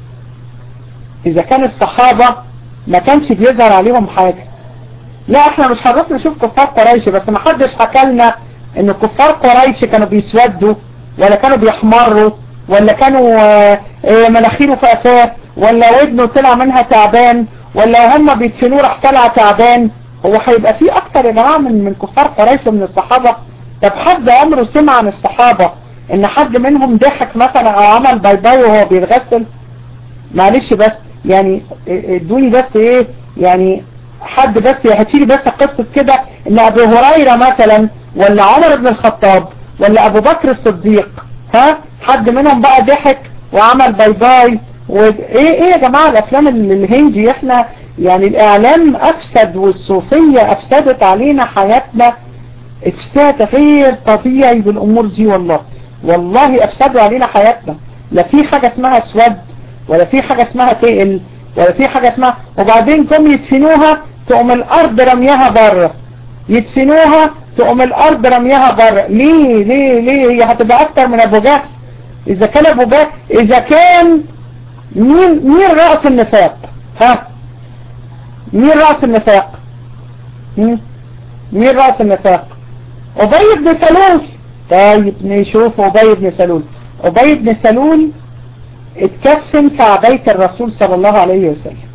اذا كان الصحابة ما كانش بيظهر عليهم حاجة لا احنا مش هنروح نشوف كفار قريش بس ما حدش حكى لنا ان كفار قريش كانوا بيسودوا ولا كانوا بيحمروا ولا كانوا مناخيره في قفاه ولا ودنه طلع منها تعبان ولا هم بيدفنوه راح طلع تعبان هو هيبقى فيه اكتر يا جماعه من من كفار قريش ومن الصحابه طب حد عمره سمع عن الصحابه ان حد منهم ضحك مثلا او عمل باي باي وهو بيتغسل معلش بس يعني ادوني بس ايه يعني حد بس هاتيلي بس قصة كده ان ابو هريرة مثلا ولا عمر بن الخطاب ولا ابو بكر الصديق ها حد منهم بقى ضحك وعمل باي باي وايه ايه يا جماعة الافلام الهندي احنا يعني الاعلام افسد والصوفية افسدت علينا حياتنا افساد غير طبيعي بالامور دي والله والله افسدوا علينا حياتنا لا في حاجة اسمها اسود ولا في حاجة اسمها تقل ولا في حاجة اسمها وبعدين جم يدفنوها تقوم الارض رميها بره يدفنوها تقوم الارض رميها بره ليه ليه ليه هي هتبقى اكتر من ابو جهل اذا كان ابو جهل اذا كان مين مين رأس النفاق ها مين رأس النفاق مين مين رأس النفاق أبي بن سلول طيب نشوف أبي بن سلول أبي بن سلول اتكفن في عباية الرسول صلى الله عليه وسلم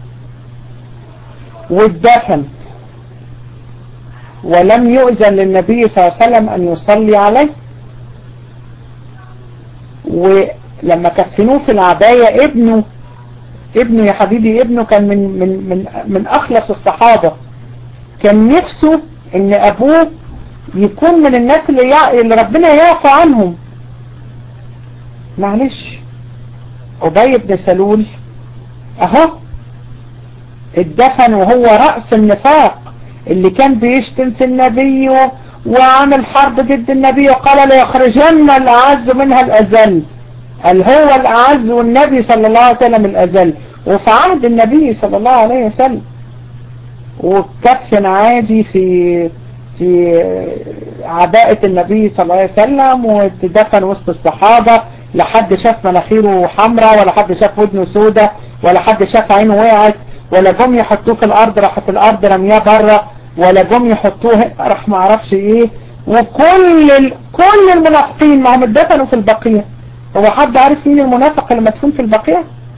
واتدفن ولم يؤذن للنبي صلى الله عليه وسلم أن يصلي عليه ولما كفنوه في العباية ابنه ابنه يا حبيبي ابنه كان من من من من أخلص الصحابة كان نفسه ان ابوه يكون من الناس اللي, يع... اللي ربنا يعفو عنهم معلش أبي بن سلول اهو اتدفن وهو رأس النفاق اللي كان بيشتم في النبي وعمل حرب ضد النبي وقال ليخرجن الأعز منها الأذل قال هو الأعز والنبي صلى الله عليه وسلم الأذل وفي عهد النبي صلى الله عليه وسلم وكفن عادي في في عباءة النبي صلى الله عليه وسلم وتدفن وسط الصحابة لحد شاف مناخيره حمراء ولا حد شاف ودنه سودة ولا حد شاف عينه وقعت ولا جم يحطوه في الارض راحت الارض رمياه بره ولا جم يحطوه راح ما اعرفش ايه وكل ال... كل المنافقين ما هم اتدفنوا في البقيع هو حد عارف مين المنافق اللي مدفون في البقيع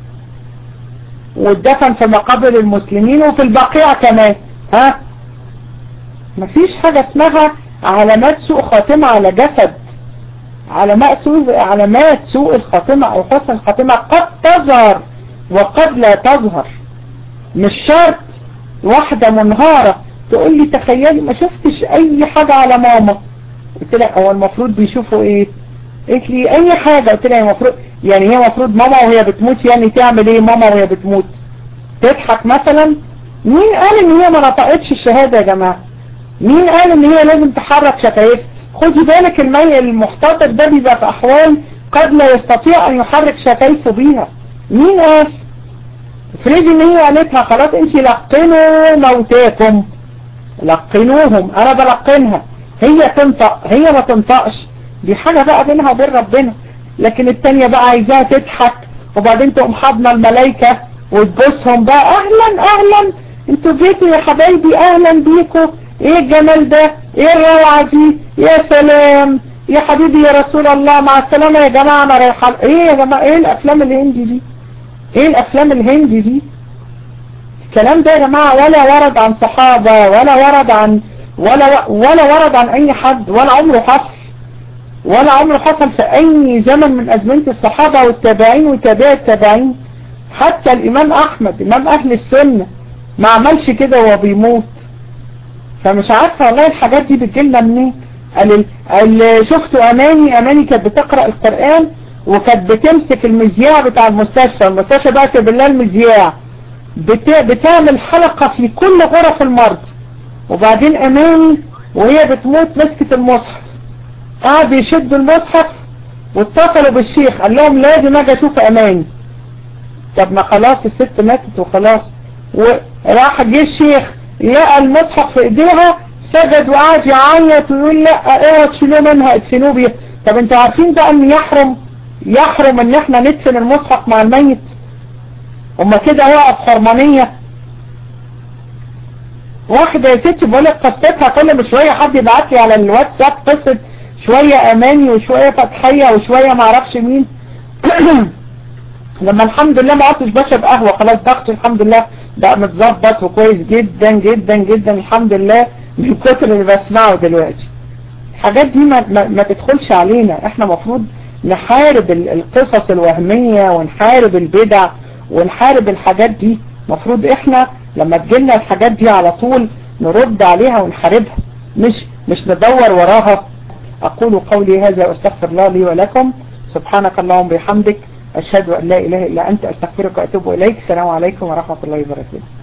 واتدفن في مقابر المسلمين وفي البقيع كمان ها مفيش حاجة اسمها علامات سوء خاتمة على جسد علامات سوء علامات سوء الخاتمة او حسن الخاتمة قد تظهر وقد لا تظهر مش شرط واحدة منهارة تقول لي تخيلي ما شفتش اي حاجة على ماما قلت لها هو المفروض بيشوفوا ايه قلت لي اي حاجة قلت لها المفروض يعني هي المفروض ماما وهي بتموت يعني تعمل ايه ماما وهي بتموت تضحك مثلا مين قال ان هي ما نطقتش الشهادة يا جماعة مين قال ان هي لازم تحرك شفايف خدي بالك المي المحتضر ده بيبقى في احوال قد لا يستطيع ان يحرك شفايفه بيها مين قال افرضي ان هي قالتها خلاص انت لقنوا موتاكم لقنوهم انا بلقنها هي تنطق هي ما تنطقش دي حاجة بقى بينها وبين ربنا لكن التانية بقى عايزاها تضحك وبعدين تقوم حاضنة الملايكة وتبوسهم بقى اهلا اهلا انتوا جيتوا يا حبايبي اهلا بيكوا ايه الجمال ده ايه الروعة دي يا سلام يا حبيبي يا رسول الله مع السلامة يا جماعة انا رايحة ايه يا جماعة ايه الافلام الهندي دي ايه الافلام الهندي دي الكلام ده يا جماعة ولا ورد عن صحابة ولا ورد عن ولا ولا ورد عن اي حد ولا عمره حصل ولا عمره حصل في اي زمن من ازمنة الصحابة والتابعين وتابع التابعين حتى الامام احمد امام اهل السنة ما عملش كده وهو بيموت فمش عارفة والله الحاجات دي بتجيلنا منين قال اللي شفته اماني اماني كانت بتقرأ القرآن وكانت بتمسك المذياع بتاع المستشفى المستشفى بقى بالله المذياع بت... بتعمل حلقة في كل غرف المرض وبعدين اماني وهي بتموت مسكت المصحف قعد يشد المصحف واتصلوا بالشيخ قال لهم لازم اجي اشوف اماني طب ما خلاص الست ماتت وخلاص وراح جه الشيخ لقى المصحف في ايديها سجد وقعد يعيط ويقول لا اوعى تشيلوه منها ادفنوه بيها طب انتوا عارفين بقى ان يحرم يحرم ان احنا ندفن المصحف مع الميت هما كده يقف حرمانية واحدة يا ستي بقول لك قصتها كل شوية حد يبعت لي على الواتساب قصة شوية اماني وشوية فتحية وشوية معرفش مين لما الحمد لله ما عدتش بشرب قهوة خلاص ضغطي الحمد لله بقى متظبط وكويس جدا جدا جدا الحمد لله من كتر اللي بسمعه دلوقتي الحاجات دي ما, ما, ما تدخلش علينا احنا مفروض نحارب القصص الوهمية ونحارب البدع ونحارب الحاجات دي مفروض احنا لما تجيلنا الحاجات دي على طول نرد عليها ونحاربها مش مش ندور وراها اقول قولي هذا واستغفر الله لي ولكم سبحانك اللهم بحمدك اشهد ان لا اله الا انت استغفرك واتوب اليك السلام عليكم ورحمة الله وبركاته